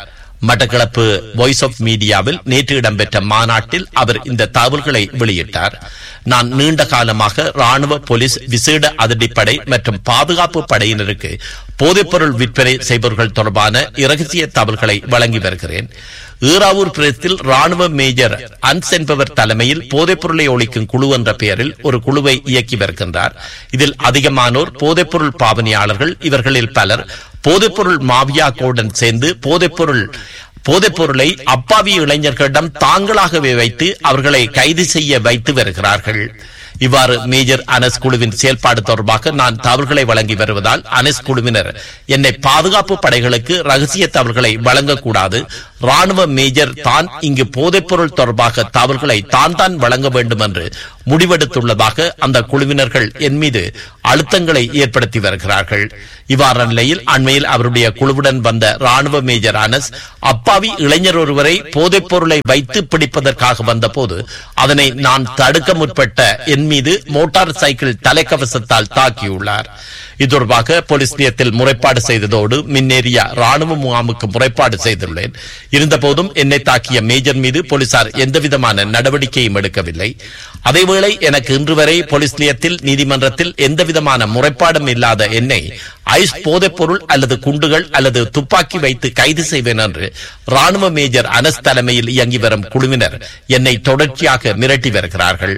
மட்டக்களப்பு வாய்ஸ் ஆஃப் மீடியாவில் நேற்று இடம்பெற்ற மாநாட்டில் அவர் இந்த தகவல்களை வெளியிட்டார் நான் நீண்ட காலமாக ராணுவ போலீஸ் விசேட அதிரடிப்படை மற்றும் பாதுகாப்பு படையினருக்கு போதைப்பொருள் விற்பனை செய்பவர்கள் தொடர்பான இரகசிய தகவல்களை வழங்கி வருகிறேன் ஈராவூர் பிரதேசத்தில் ராணுவ மேஜர் அன்ஸ் என்பவர் தலைமையில் போதைப்பொருளை ஒழிக்கும் குழு என்ற பெயரில் ஒரு குழுவை இயக்கி வருகின்றார் இதில் அதிகமானோர் போதைப்பொருள் பாவனையாளர்கள் இவர்களில் பலர் போதைப்பொருள் மாவியாக்களுடன் சேர்ந்து போதைப்பொருள் போதைப்பொருளை அப்பாவி இளைஞர்களிடம் தாங்களாகவே வைத்து அவர்களை கைது செய்ய வைத்து வருகிறார்கள் இவ்வாறு மேஜர் அனஸ் குழுவின் செயல்பாடு தொடர்பாக நான் தகவல்களை வழங்கி வருவதால் அனஸ் குழுவினர் என்னை பாதுகாப்பு படைகளுக்கு ரகசிய தகவல்களை வழங்கக்கூடாது ராணுவ மேஜர் தான் இங்கு போதைப்பொருள் தொடர்பாக தகவல்களை தான் தான் வழங்க வேண்டும் என்று முடிவெடுத்துள்ளதாக அந்த குழுவினர்கள் என் மீது அழுத்தங்களை ஏற்படுத்தி வருகிறார்கள் இவ்வாறான நிலையில் அண்மையில் அவருடைய குழுவுடன் வந்த ராணுவ மேஜர் அனஸ் அப்பாவி இளைஞர் ஒருவரை போதைப் பொருளை வைத்து பிடிப்பதற்காக வந்தபோது அதனை நான் தடுக்க முற்பட்ட என் மீது மோட்டார் சைக்கிள் தலைக்கவசத்தால் தாக்கியுள்ளார் இது தொடர்பாக போலீஸ் நிலையத்தில் முறைப்பாடு செய்ததோடு மின்னேறிய ராணுவ முகாமுக்கு முறைப்பாடு செய்துள்ளேன் இருந்தபோதும் என்னை தாக்கிய மேஜர் மீது போலீசார் எந்தவிதமான நடவடிக்கையும் எடுக்கவில்லை அதேவேளை எனக்கு இன்று வரை போலீஸ் நிலையத்தில் நீதிமன்றத்தில் எந்தவிதமான முறைப்பாடும் இல்லாத என்னை ஐஸ் போதைப் பொருள் அல்லது குண்டுகள் அல்லது துப்பாக்கி வைத்து கைது செய்வேன் என்று ராணுவ மேஜர் அனஸ் தலைமையில் இயங்கி வரும் குழுவினர் என்னை தொடர்ச்சியாக மிரட்டி வருகிறார்கள்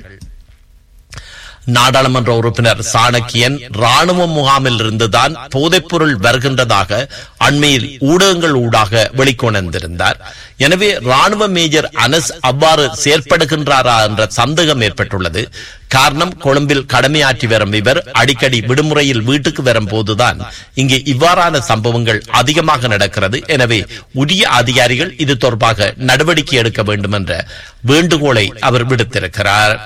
நாடாளுமன்ற உறுப்பினர் சாணக்கியன் ராணுவ முகாமில் இருந்துதான் போதைப்பொருள் வருகின்றதாக அண்மையில் ஊடகங்கள் ஊடாக வெளிக்கொணர்ந்திருந்தார் எனவே ராணுவ மேஜர் அனஸ் அவ்வாறு செயற்படுகின்றாரா என்ற சந்தேகம் ஏற்பட்டுள்ளது காரணம் கொழும்பில் கடமையாற்றி வரும் இவர் அடிக்கடி விடுமுறையில் வீட்டுக்கு வரும் போதுதான் இங்கே இவ்வாறான சம்பவங்கள் அதிகமாக நடக்கிறது எனவே உரிய அதிகாரிகள் இது தொடர்பாக நடவடிக்கை எடுக்க வேண்டும் என்ற வேண்டுகோளை அவர் விடுத்திருக்கிறார்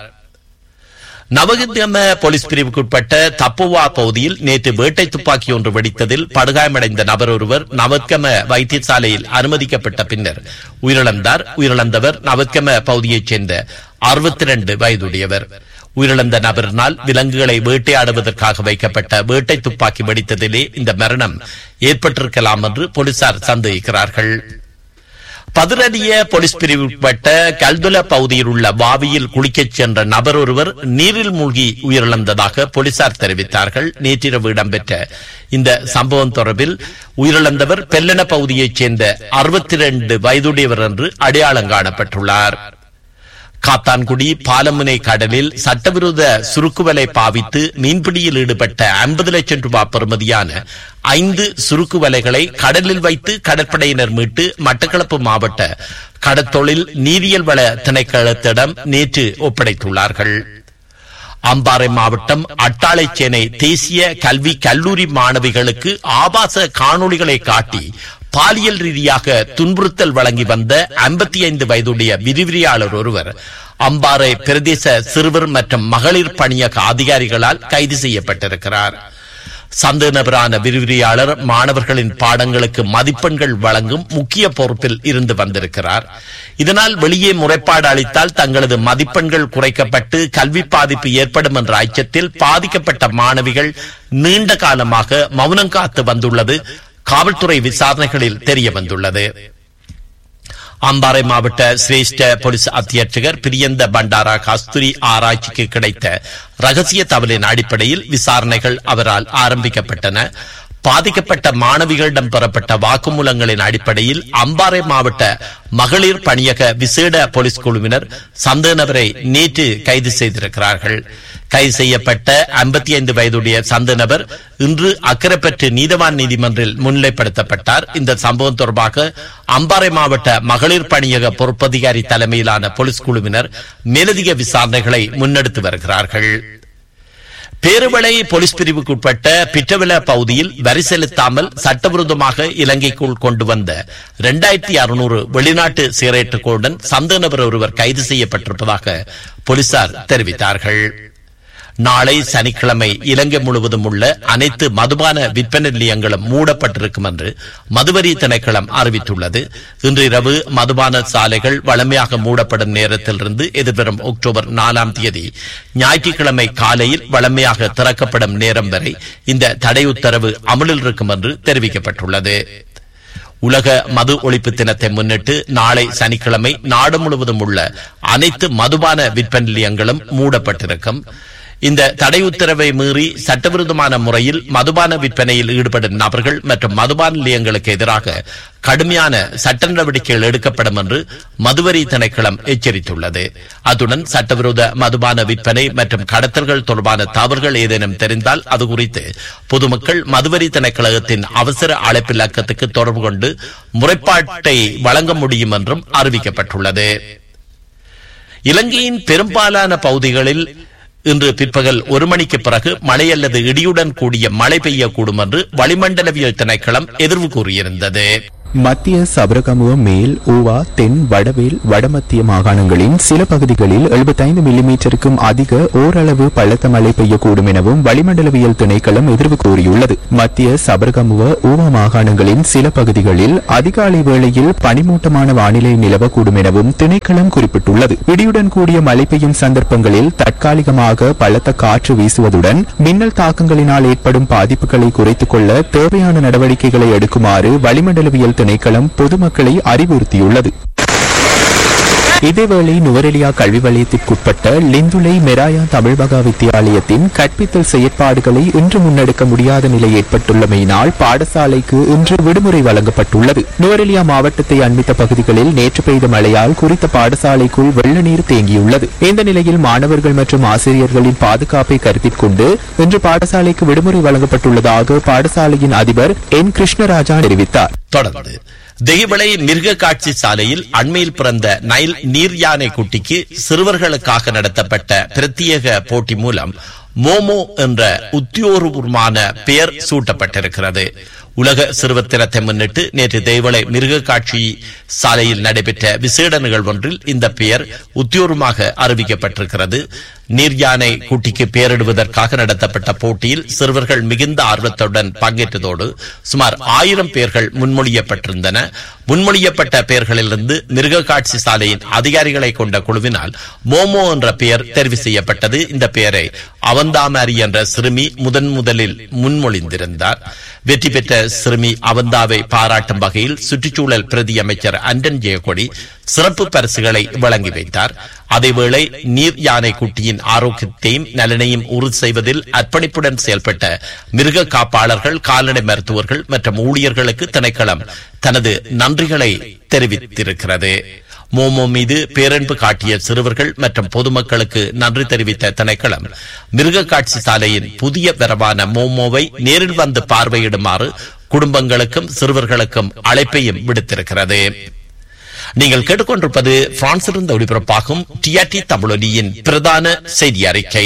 நவகிந்தம போலீஸ் பிரிவுக்குட்பட்ட தப்புவா பகுதியில் நேற்று வேட்டை துப்பாக்கி ஒன்று வெடித்ததில் படுகாயமடைந்த நபர் ஒருவர் நவத்கம வைத்தியசாலையில் அனுமதிக்கப்பட்ட பின்னர் உயிரிழந்தார் உயிரிழந்தவர் நவத்கம பகுதியைச் சேர்ந்த அறுபத்தி இரண்டு வயதுடையவர் உயிரிழந்த நபரினால் விலங்குகளை வேட்டையாடுவதற்காக வைக்கப்பட்ட வேட்டை துப்பாக்கி வெடித்ததிலே இந்த மரணம் ஏற்பட்டிருக்கலாம் என்று போலீசார் சந்தேகிக்கிறார்கள் பதிரடிய போலீஸ் பிரிவுட்பட்ட கல்துல பகுதியில் உள்ள பாவியில் குளிக்கச் சென்ற நபர் ஒருவர் நீரில் மூழ்கி உயிரிழந்ததாக போலீசார் தெரிவித்தார்கள் நேற்றிரவு இடம்பெற்ற இந்த சம்பவம் தொடர்பில் உயிரிழந்தவர் பெல்லன பகுதியைச் சேர்ந்த அறுபத்தி இரண்டு வயதுடையவர் என்று அடையாளம் காணப்பட்டுள்ளார் காத்தான்குடி பாலமுனை கடலில் சட்டவிரோத சுருக்குவலை பாவித்து மீன்பிடியில் ஈடுபட்ட ஐம்பது லட்சம் ரூபாய் பெறுமதியான ஐந்து சுருக்கு வலைகளை கடலில் வைத்து கடற்படையினர் மீட்டு மட்டக்களப்பு மாவட்ட கடத்தொழில் நீரியல் வள திணைக்களத்திடம் நேற்று ஒப்படைத்துள்ளார்கள் அம்பாறை மாவட்டம் அட்டாளைச்சேனை தேசிய கல்வி கல்லூரி மாணவிகளுக்கு ஆபாச காணொளிகளை காட்டி பாலியல் ரீதியாக துன்புறுத்தல் வழங்கி வந்த ஐம்பத்தி ஐந்து வயதுடைய விரிவிரியாளர் ஒருவர் அம்பாறை பிரதேச சிறுவர் மற்றும் மகளிர் பணியக அதிகாரிகளால் கைது செய்யப்பட்டிருக்கிறார் சந்தேக நபரான விரிவிரியாளர் மாணவர்களின் பாடங்களுக்கு மதிப்பெண்கள் வழங்கும் முக்கிய பொறுப்பில் இருந்து வந்திருக்கிறார் இதனால் வெளியே முறைப்பாடு அளித்தால் தங்களது மதிப்பெண்கள் குறைக்கப்பட்டு கல்வி பாதிப்பு ஏற்படும் என்ற அச்சத்தில் பாதிக்கப்பட்ட மாணவிகள் நீண்ட காலமாக மௌனம் காத்து வந்துள்ளது காவல்துறை விசாரணைகளில் தெரிய வந்துள்ளது அம்பாறை மாவட்ட சிரேஷ்ட போலீஸ் அத்தியட்சகர் பிரியந்த பண்டாரா கஸ்தூரி ஆராய்ச்சிக்கு கிடைத்த ரகசிய தகவலின் அடிப்படையில் விசாரணைகள் அவரால் ஆரம்பிக்கப்பட்டன பாதிக்கப்பட்ட மாணவிகளிடம் பெறப்பட்ட வாக்குமூலங்களின் அடிப்படையில் அம்பாறை மாவட்ட மகளிர் பணியக விசேட போலீஸ் குழுவினர் சந்தேக நபரை நேற்று கைது செய்திருக்கிறார்கள் கைது செய்யப்பட்ட ஐம்பத்தி ஐந்து வயதுடைய சந்த நபர் இன்று அக்கரைப்பற்று நீதவான் நீதிமன்றில் முன்னிலைப்படுத்தப்பட்டார் இந்த சம்பவம் தொடர்பாக அம்பாறை மாவட்ட மகளிர் பணியக பொறுப்பதிகாரி தலைமையிலான போலீஸ் குழுவினர் மேலதிக விசாரணைகளை முன்னெடுத்து வருகிறார்கள் பேருவளை போலீஸ் பிரிவுக்குட்பட்ட பிட்டவில பகுதியில் வரி செலுத்தாமல் சட்டவிரோதமாக இலங்கைக்குள் கொண்டு வந்த இரண்டாயிரத்தி அறுநூறு வெளிநாட்டு சிகரெட்டுகளுடன் சந்தேக நபர் ஒருவர் கைது செய்யப்பட்டிருப்பதாக போலீசார் தெரிவித்தார்கள் நாளை சனிக்கிழமை இலங்கை முழுவதும் உள்ள அனைத்து மதுபான விற்பனை நிலையங்களும் மூடப்பட்டிருக்கும் என்று மதுவரி திணைக்களம் அறிவித்துள்ளது இன்று இரவு மதுபான சாலைகள் வளமையாக மூடப்படும் நேரத்திலிருந்து எதிர்வரும் அக்டோபர் நாலாம் தேதி ஞாயிற்றுக்கிழமை காலையில் வளமையாக திறக்கப்படும் நேரம் வரை இந்த தடை உத்தரவு அமலில் இருக்கும் என்று தெரிவிக்கப்பட்டுள்ளது உலக மது ஒழிப்பு தினத்தை முன்னிட்டு நாளை சனிக்கிழமை நாடு முழுவதும் உள்ள அனைத்து மதுபான விற்பனை நிலையங்களும் மூடப்பட்டிருக்கும் இந்த தடை உத்தரவை மீறி சட்டவிரோதமான முறையில் மதுபான விற்பனையில் ஈடுபடும் நபர்கள் மற்றும் மதுபான நிலையங்களுக்கு எதிராக கடுமையான சட்ட நடவடிக்கைகள் எடுக்கப்படும் என்று மதுவரி திணைக்களம் எச்சரித்துள்ளது அத்துடன் சட்டவிரோத மதுபான விற்பனை மற்றும் கடத்தல்கள் தொடர்பான தவறுகள் ஏதேனும் தெரிந்தால் அது குறித்து பொதுமக்கள் மதுவரி திணைக்களகத்தின் அவசர அழைப்பு இலக்கத்துக்கு தொடர்பு கொண்டு முறைப்பாட்டை வழங்க முடியும் என்றும் அறிவிக்கப்பட்டுள்ளது இலங்கையின் பெரும்பாலான பகுதிகளில் இன்று பிற்பகல் ஒரு மணிக்கு பிறகு மழை அல்லது இடியுடன் கூடிய மழை பெய்யக்கூடும் என்று வளிமண்டலவியல் திணைக்களம் எதிர்வு கூறியிருந்தது மத்திய சபரகமுவ மேல் ஊவா தென் வடவேல் வடமத்திய மாகாணங்களின் சில பகுதிகளில் 75 மில்லிமீட்டருக்கும் அதிக ஓரளவு பலத்த மழை பெய்யக்கூடும் எனவும் வளிமண்டலவியல் திணைக்களம் எதிர்வு கூறியுள்ளது மத்திய சபரகமுவ ஊவா மாகாணங்களின் சில பகுதிகளில் அதிகாலை வேளையில் பனிமூட்டமான வானிலை நிலவக்கூடும் எனவும் திணைக்களம் குறிப்பிட்டுள்ளது இடியுடன் கூடிய மழை பெய்யும் சந்தர்ப்பங்களில் தற்காலிகமாக பலத்த காற்று வீசுவதுடன் மின்னல் தாக்கங்களினால் ஏற்படும் பாதிப்புகளை குறைத்துக் கொள்ள தேவையான நடவடிக்கைகளை எடுக்குமாறு வளிமண்டலவியல் திணைக்களம் பொதுமக்களை அறிவுறுத்தியுள்ளது இதேவேளை நுவரெலியா கல்வி வலயத்திற்குட்பட்ட லிந்துலை மெராயா தமிழ் மகா வித்தியாலயத்தின் கற்பித்தல் செயற்பாடுகளை இன்று முன்னெடுக்க முடியாத நிலை ஏற்பட்டுள்ளமையினால் பாடசாலைக்கு இன்று விடுமுறை வழங்கப்பட்டுள்ளது நுவரெலியா மாவட்டத்தை அண்மித்த பகுதிகளில் நேற்று பெய்த மழையால் குறித்த பாடசாலைக்குள் வெள்ள நீர் தேங்கியுள்ளது இந்த நிலையில் மாணவர்கள் மற்றும் ஆசிரியர்களின் பாதுகாப்பை கருத்தில் கொண்டு இன்று பாடசாலைக்கு விடுமுறை வழங்கப்பட்டுள்ளதாக பாடசாலையின் அதிபர் என் கிருஷ்ணராஜா தெரிவித்தார் தொடர்ந்து தெய்வளை மிருக காட்சி சாலையில் அண்மையில் பிறந்த நைல் நீர் யானை குட்டிக்கு சிறுவர்களுக்காக நடத்தப்பட்ட பிரத்யேக போட்டி மூலம் மோமோ என்ற உத்தியோகபூர்வமான பெயர் சூட்டப்பட்டிருக்கிறது உலக சிறுவர் தினத்தை முன்னிட்டு நேற்று தேவளை மிருக காட்சி சாலையில் நடைபெற்ற விசேட நிகழ்வொன்றில் இந்த பெயர் உத்தியோகமாக அறிவிக்கப்பட்டிருக்கிறது நீர் யானை குட்டிக்கு பெயரிடுவதற்காக நடத்தப்பட்ட போட்டியில் சிறுவர்கள் மிகுந்த ஆர்வத்துடன் பங்கேற்றதோடு சுமார் ஆயிரம் பேர்கள் முன்மொழியப்பட்டிருந்தன முன்மொழியப்பட்ட பெயர்களிலிருந்து மிருக காட்சி சாலையின் அதிகாரிகளை கொண்ட குழுவினால் மோமோ என்ற பெயர் தெரிவு செய்யப்பட்டது இந்த பெயரை அவந்தாமாரி என்ற சிறுமி முதன் முதலில் முன்மொழிந்திருந்தார் வெற்றி பெற்ற சிறுமி அவந்தாவை பாராட்டும் வகையில் சுற்றுச்சூழல் பிரதி அமைச்சர் அண்டன் ஜெயக்கொடி சிறப்பு பரிசுகளை வழங்கி வைத்தார் அதேவேளை நீர் யானை குட்டியின் ஆரோக்கியத்தையும் நலனையும் உறுதி செய்வதில் அர்ப்பணிப்புடன் செயல்பட்ட மிருக காப்பாளர்கள் கால்நடை மருத்துவர்கள் மற்றும் ஊழியர்களுக்கு திணைக்களம் தனது நன்றிகளை தெரிவித்திருக்கிறது மோமோ மீது பேரன்பு காட்டிய சிறுவர்கள் மற்றும் பொதுமக்களுக்கு நன்றி தெரிவித்த திணைக்களம் மிருக காட்சி சாலையின் புதிய வரவான மோமோவை நேரில் வந்து பார்வையிடுமாறு குடும்பங்களுக்கும் சிறுவர்களுக்கும் அழைப்பையும் விடுத்திருக்கிறது நீங்கள் கேட்டுக்கொண்டிருப்பது பிரான்சிலிருந்து ஒளிபரப்பாகும் டிஆர்டி தமிழொலியின் பிரதான செய்தி அறிக்கை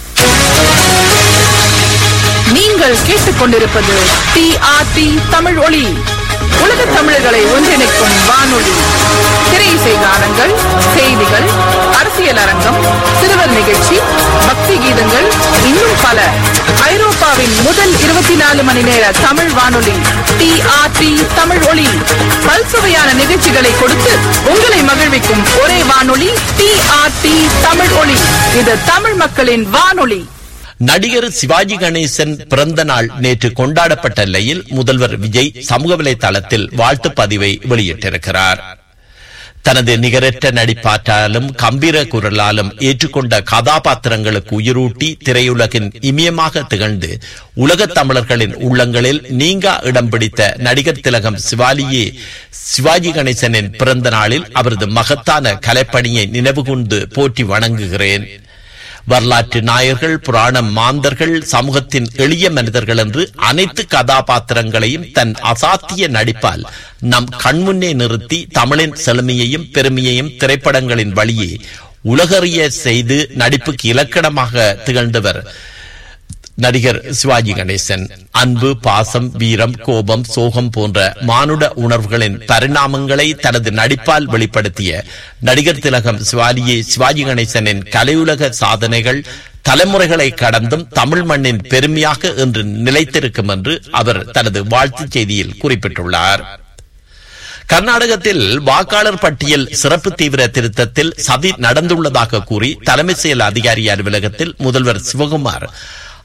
நீங்கள் கேட்டுக்கொண்டிருப்பது டிஆர்டி தமிழ் ஒளி உலக தமிழர்களை ஒன்றிணைக்கும் வானொலி திரையிசை கானங்கள் செய்திகள் அரசியல் அரங்கம் சிறுவர் நிகழ்ச்சி பக்தி கீதங்கள் இன்னும் பல ஐரோப்பாவின் முதல் இருபத்தி நாலு மணி நேர தமிழ் வானொலி டிஆர்டி தமிழ் ஒளி பல்சுவையான நிகழ்ச்சிகளை கொடுத்து உங்களை மகிழ்விக்கும் ஒரே வானொலி டிஆர்டி தமிழ் ஒளி இது தமிழ் மக்களின் வானொலி நடிகர் சிவாஜி கணேசன் பிறந்த நாள் நேற்று கொண்டாடப்பட்ட நிலையில் முதல்வர் விஜய் சமூக வலைதளத்தில் வாழ்த்து பதிவை வெளியிட்டிருக்கிறார் தனது நிகரற்ற நடிப்பாற்றாலும் கம்பீர குரலாலும் ஏற்றுக்கொண்ட கதாபாத்திரங்களுக்கு உயிரூட்டி திரையுலகின் இமயமாக திகழ்ந்து உலகத் தமிழர்களின் உள்ளங்களில் நீங்கா இடம் பிடித்த நடிகர் திலகம் சிவாலியே சிவாஜி கணேசனின் பிறந்த நாளில் அவரது மகத்தான கலைப்பணியை நினைவுகூர்ந்து போற்றி வணங்குகிறேன் வரலாற்று நாயர்கள் புராண மாந்தர்கள் சமூகத்தின் எளிய மனிதர்கள் என்று அனைத்து கதாபாத்திரங்களையும் தன் அசாத்திய நடிப்பால் நம் கண்முன்னே நிறுத்தி தமிழின் செழுமையையும் பெருமையையும் திரைப்படங்களின் வழியே உலகறிய செய்து நடிப்புக்கு இலக்கணமாக திகழ்ந்தவர் நடிகர் சிவாஜி கணேசன் அன்பு பாசம் வீரம் கோபம் சோகம் போன்ற மானுட உணர்வுகளின் பரிணாமங்களை தனது நடிப்பால் வெளிப்படுத்திய நடிகர் திலகம் சிவாலியே சிவாஜி கணேசனின் கலையுலக சாதனைகள் தலைமுறைகளை கடந்தும் தமிழ் மண்ணின் பெருமையாக என்று நிலைத்திருக்கும் என்று அவர் தனது வாழ்த்துச் செய்தியில் குறிப்பிட்டுள்ளார் கர்நாடகத்தில் வாக்காளர் பட்டியல் சிறப்பு தீவிர திருத்தத்தில் சதி நடந்துள்ளதாக கூறி தலைமை செயல் அதிகாரி அலுவலகத்தில் முதல்வர் சிவகுமார்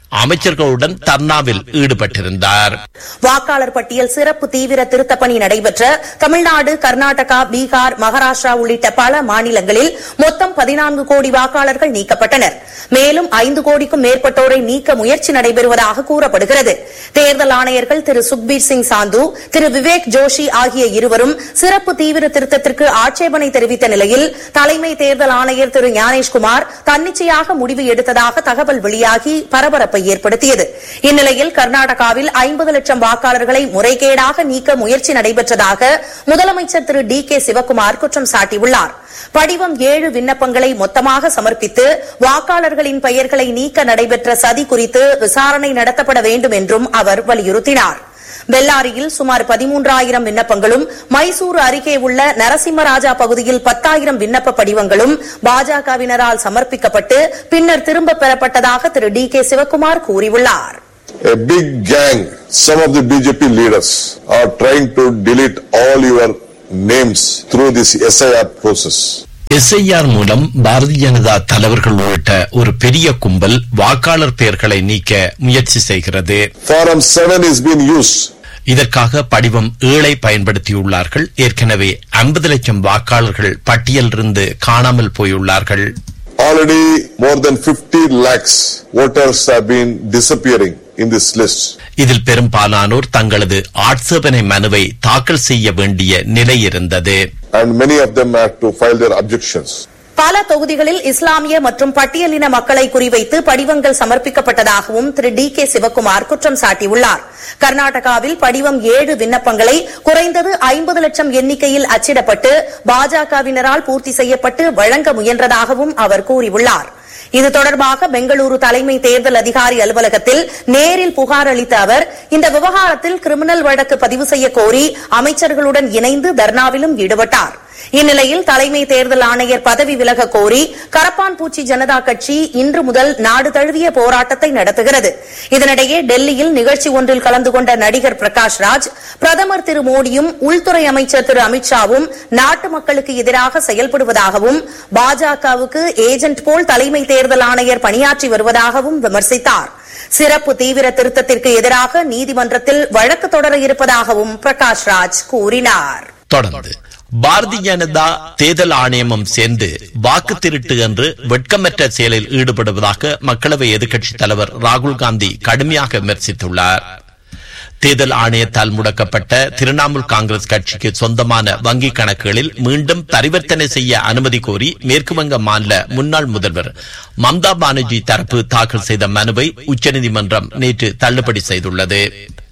அமைச்சர்களுடன் தர்ணாவில் ஈடுபட்டிருந்தார் வாக்காளர் பட்டியல் சிறப்பு தீவிர திருத்தப் பணி நடைபெற்ற தமிழ்நாடு கர்நாடகா பீகார் மகாராஷ்டிரா உள்ளிட்ட பல மாநிலங்களில் மொத்தம் பதினான்கு கோடி வாக்காளர்கள் நீக்கப்பட்டனர் மேலும் ஐந்து கோடிக்கும் மேற்பட்டோரை நீக்க முயற்சி நடைபெறுவதாக கூறப்படுகிறது தேர்தல் ஆணையர்கள் திரு சுக்பீர் சிங் சாந்து திரு விவேக் ஜோஷி ஆகிய இருவரும் சிறப்பு தீவிர திருத்தத்திற்கு ஆட்சேபனை தெரிவித்த நிலையில் தலைமை தேர்தல் ஆணையர் திரு ஞானேஷ்குமார் தன்னிச்சையாக முடிவு எடுத்ததாக தகவல் வெளியாகி பரபரப்பை ஏற்படுத்தியது இந்நிலையில் கர்நாடகாவில் ஐம்பது லட்சம் வாக்காளர்களை முறைகேடாக நீக்க முயற்சி நடைபெற்றதாக முதலமைச்சர் திரு டி கே சிவக்குமார் குற்றம் சாட்டியுள்ளார் படிவம் ஏழு விண்ணப்பங்களை மொத்தமாக சமர்ப்பித்து வாக்காளர்களின் பெயர்களை நீக்க நடைபெற்ற சதி குறித்து விசாரணை நடத்தப்பட வேண்டும் என்றும் அவர் வலியுறுத்தினார் பெல்லாரியில் சுமார் பதிமூன்றாயிரம் விண்ணப்பங்களும் மைசூரு அருகே உள்ள நரசிம்மராஜா பகுதியில் பத்தாயிரம் விண்ணப்ப படிவங்களும் பாஜகவினரால் சமர்ப்பிக்கப்பட்டு பின்னர் திரும்பப் பெறப்பட்டதாக திரு டி கே சிவக்குமார் கூறியுள்ளார் A big gang, some of the BJP leaders are trying to delete all your names through this SIR process. SIR மூலம் பாரதிய ஜனதா தலைவர்கள் உள்ளிட்ட ஒரு பெரிய கும்பல் வாக்காளர் பெயர்களை நீக்க முயற்சி செய்கிறது Form 7 is being used. இதற்காக படிவம் ஏழை பயன்படுத்தியுள்ளார்கள் ஏற்கனவே 50 லட்சம் வாக்காளர்கள் பட்டியலிருந்து காணாமல் போயுள்ளார்கள் Already more than 50 lakhs voters have been disappearing in this list. இதில் பெரும்பாலானோர் தங்களது ஆட்சேபனை மனுவை தாக்கல் செய்ய வேண்டிய நிலை இருந்தது And many of them had to file their objections. பல தொகுதிகளில் இஸ்லாமிய மற்றும் பட்டியலின மக்களை குறிவைத்து படிவங்கள் சமர்ப்பிக்கப்பட்டதாகவும் திரு டி கே சிவக்குமார் குற்றம் சாட்டியுள்ளார் கர்நாடகாவில் படிவம் ஏழு விண்ணப்பங்களை குறைந்தது ஐம்பது லட்சம் எண்ணிக்கையில் அச்சிடப்பட்டு பாஜகவினரால் பூர்த்தி செய்யப்பட்டு வழங்க முயன்றதாகவும் அவர் கூறியுள்ளார் இது தொடர்பாக பெங்களூரு தலைமை தேர்தல் அதிகாரி அலுவலகத்தில் நேரில் புகார் அளித்த அவர் இந்த விவகாரத்தில் கிரிமினல் வழக்கு பதிவு செய்ய கோரி அமைச்சர்களுடன் இணைந்து தர்ணாவிலும் ஈடுபட்டார் இந்நிலையில் தலைமை தேர்தல் ஆணையர் பதவி விலக கோரி கரப்பான்பூச்சி ஜனதா கட்சி இன்று முதல் நாடு தழுவிய போராட்டத்தை நடத்துகிறது இதனிடையே டெல்லியில் நிகழ்ச்சி ஒன்றில் கலந்து கொண்ட நடிகர் பிரகாஷ் ராஜ் பிரதமர் திரு மோடியும் உள்துறை அமைச்சர் திரு அமித்ஷாவும் நாட்டு மக்களுக்கு எதிராக செயல்படுவதாகவும் பாஜகவுக்கு ஏஜென்ட் போல் தலைமை தேர்தல் ஆணையர் பணியாற்றி வருவதாகவும் விமர்சித்தார் சிறப்பு தீவிர திருத்தத்திற்கு எதிராக நீதிமன்றத்தில் வழக்கு தொடர இருப்பதாகவும் பிரகாஷ் ராஜ் கூறினார் தொடர்ந்து பாரதிய ஜனதா தேர்தல் ஆணையமும் சேர்ந்து வாக்கு திருட்டு என்று வெட்கமற்ற செயலில் ஈடுபடுவதாக மக்களவை எதிர்க்கட்சித் தலைவர் ராகுல் காந்தி கடுமையாக விமர்சித்துள்ளார் தேர்தல் ஆணையத்தால் முடக்கப்பட்ட திரிணாமுல் காங்கிரஸ் கட்சிக்கு சொந்தமான வங்கிக் கணக்குகளில் மீண்டும் பரிவர்த்தனை செய்ய அனுமதி கோரி மேற்குவங்க மாநில முன்னாள் முதல்வர் மம்தா பானர்ஜி தரப்பு தாக்கல் செய்த மனுவை உச்சநீதிமன்றம் நேற்று தள்ளுபடி செய்துள்ளது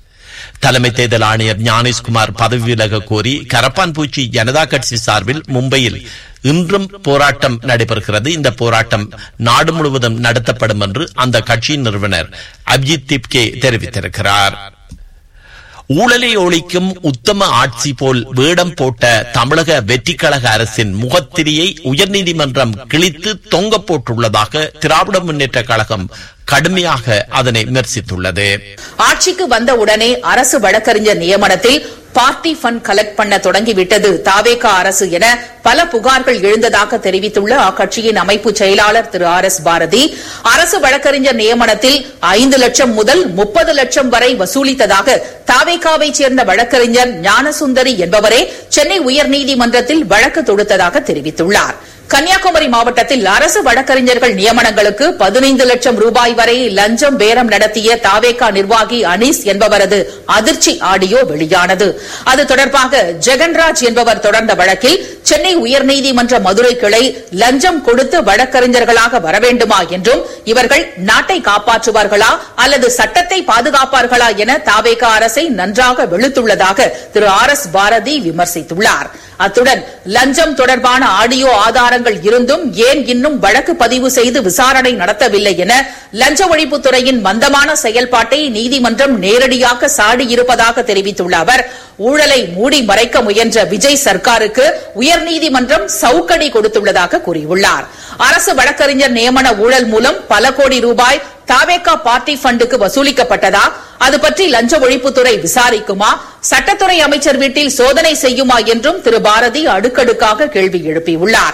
தலைமை தேர்தல் ஆணையர் ஞானேஷ்குமார் பதவி விலக கோரி கரப்பான்பூச்சி ஜனதா கட்சி சார்பில் மும்பையில் இன்றும் போராட்டம் நடைபெறுகிறது இந்த போராட்டம் நாடு முழுவதும் நடத்தப்படும் என்று அந்த கட்சியின் நிறுவனர் அபிஜித் திப்கே தெரிவித்திருக்கிறார் ஊழலை ஒழிக்கும் உத்தம ஆட்சி போல் வேடம் போட்ட தமிழக வெற்றிக்கழக அரசின் முகத்திரியை உயர்நீதிமன்றம் கிழித்து தொங்க போட்டுள்ளதாக திராவிட முன்னேற்ற கழகம் கடுமையாக அதனை விமர்சித்துள்ளது ஆட்சிக்கு வந்த உடனே அரசு வழக்கறிஞர் நியமனத்தில் பார்ட்டி ஃபண்ட் கலெக்ட் பண்ண தொடங்கிவிட்டது தாவேகா அரசு என பல புகார்கள் எழுந்ததாக தெரிவித்துள்ள அக்கட்சியின் அமைப்பு செயலாளர் திரு ஆர் எஸ் பாரதி அரசு வழக்கறிஞர் நியமனத்தில் ஐந்து லட்சம் முதல் முப்பது லட்சம் வரை வசூலித்ததாக தாவேகாவை சேர்ந்த வழக்கறிஞர் ஞானசுந்தரி என்பவரே சென்னை உயர்நீதிமன்றத்தில் வழக்கு தொடுத்ததாக தெரிவித்துள்ளார் கன்னியாகுமரி மாவட்டத்தில் அரசு வழக்கறிஞர்கள் நியமனங்களுக்கு பதினைந்து லட்சம் ரூபாய் வரை லஞ்சம் பேரம் நடத்திய தாவேகா நிர்வாகி அனீஸ் என்பவரது அதிர்ச்சி ஆடியோ வெளியானது அது தொடர்பாக ஜெகன்ராஜ் என்பவர் தொடர்ந்த வழக்கில் சென்னை உயர்நீதிமன்ற மதுரை கிளை லஞ்சம் கொடுத்து வழக்கறிஞர்களாக வர வேண்டுமா என்றும் இவர்கள் நாட்டை காப்பாற்றுவார்களா அல்லது சட்டத்தை பாதுகாப்பார்களா என தாவேகா அரசை நன்றாக வெளுத்துள்ளதாக திரு ஆர் எஸ் பாரதி விமர்சித்துள்ளார் அத்துடன் லஞ்சம் தொடர்பான ஆடியோ ஆதாரங்கள் இருந்தும் ஏன் இன்னும் வழக்கு பதிவு செய்து விசாரணை நடத்தவில்லை என லஞ்ச ஒழிப்புத்துறையின் மந்தமான செயல்பாட்டை நீதிமன்றம் நேரடியாக சாடியிருப்பதாக தெரிவித்துள்ள அவர் ஊழலை மூடி மறைக்க முயன்ற விஜய் சர்க்காருக்கு உயர்நீதிமன்றம் சவுக்கடி கொடுத்துள்ளதாக கூறியுள்ளார் அரசு வழக்கறிஞர் நியமன ஊழல் மூலம் பல கோடி ரூபாய் தாவேகா பார்ட்டி ஃபண்டுக்கு வசூலிக்கப்பட்டதா அது பற்றி லஞ்ச ஒழிப்புத்துறை விசாரிக்குமா சட்டத்துறை அமைச்சர் வீட்டில் சோதனை செய்யுமா என்றும் திரு பாரதி அடுக்கடுக்காக கேள்வி எழுப்பியுள்ளார்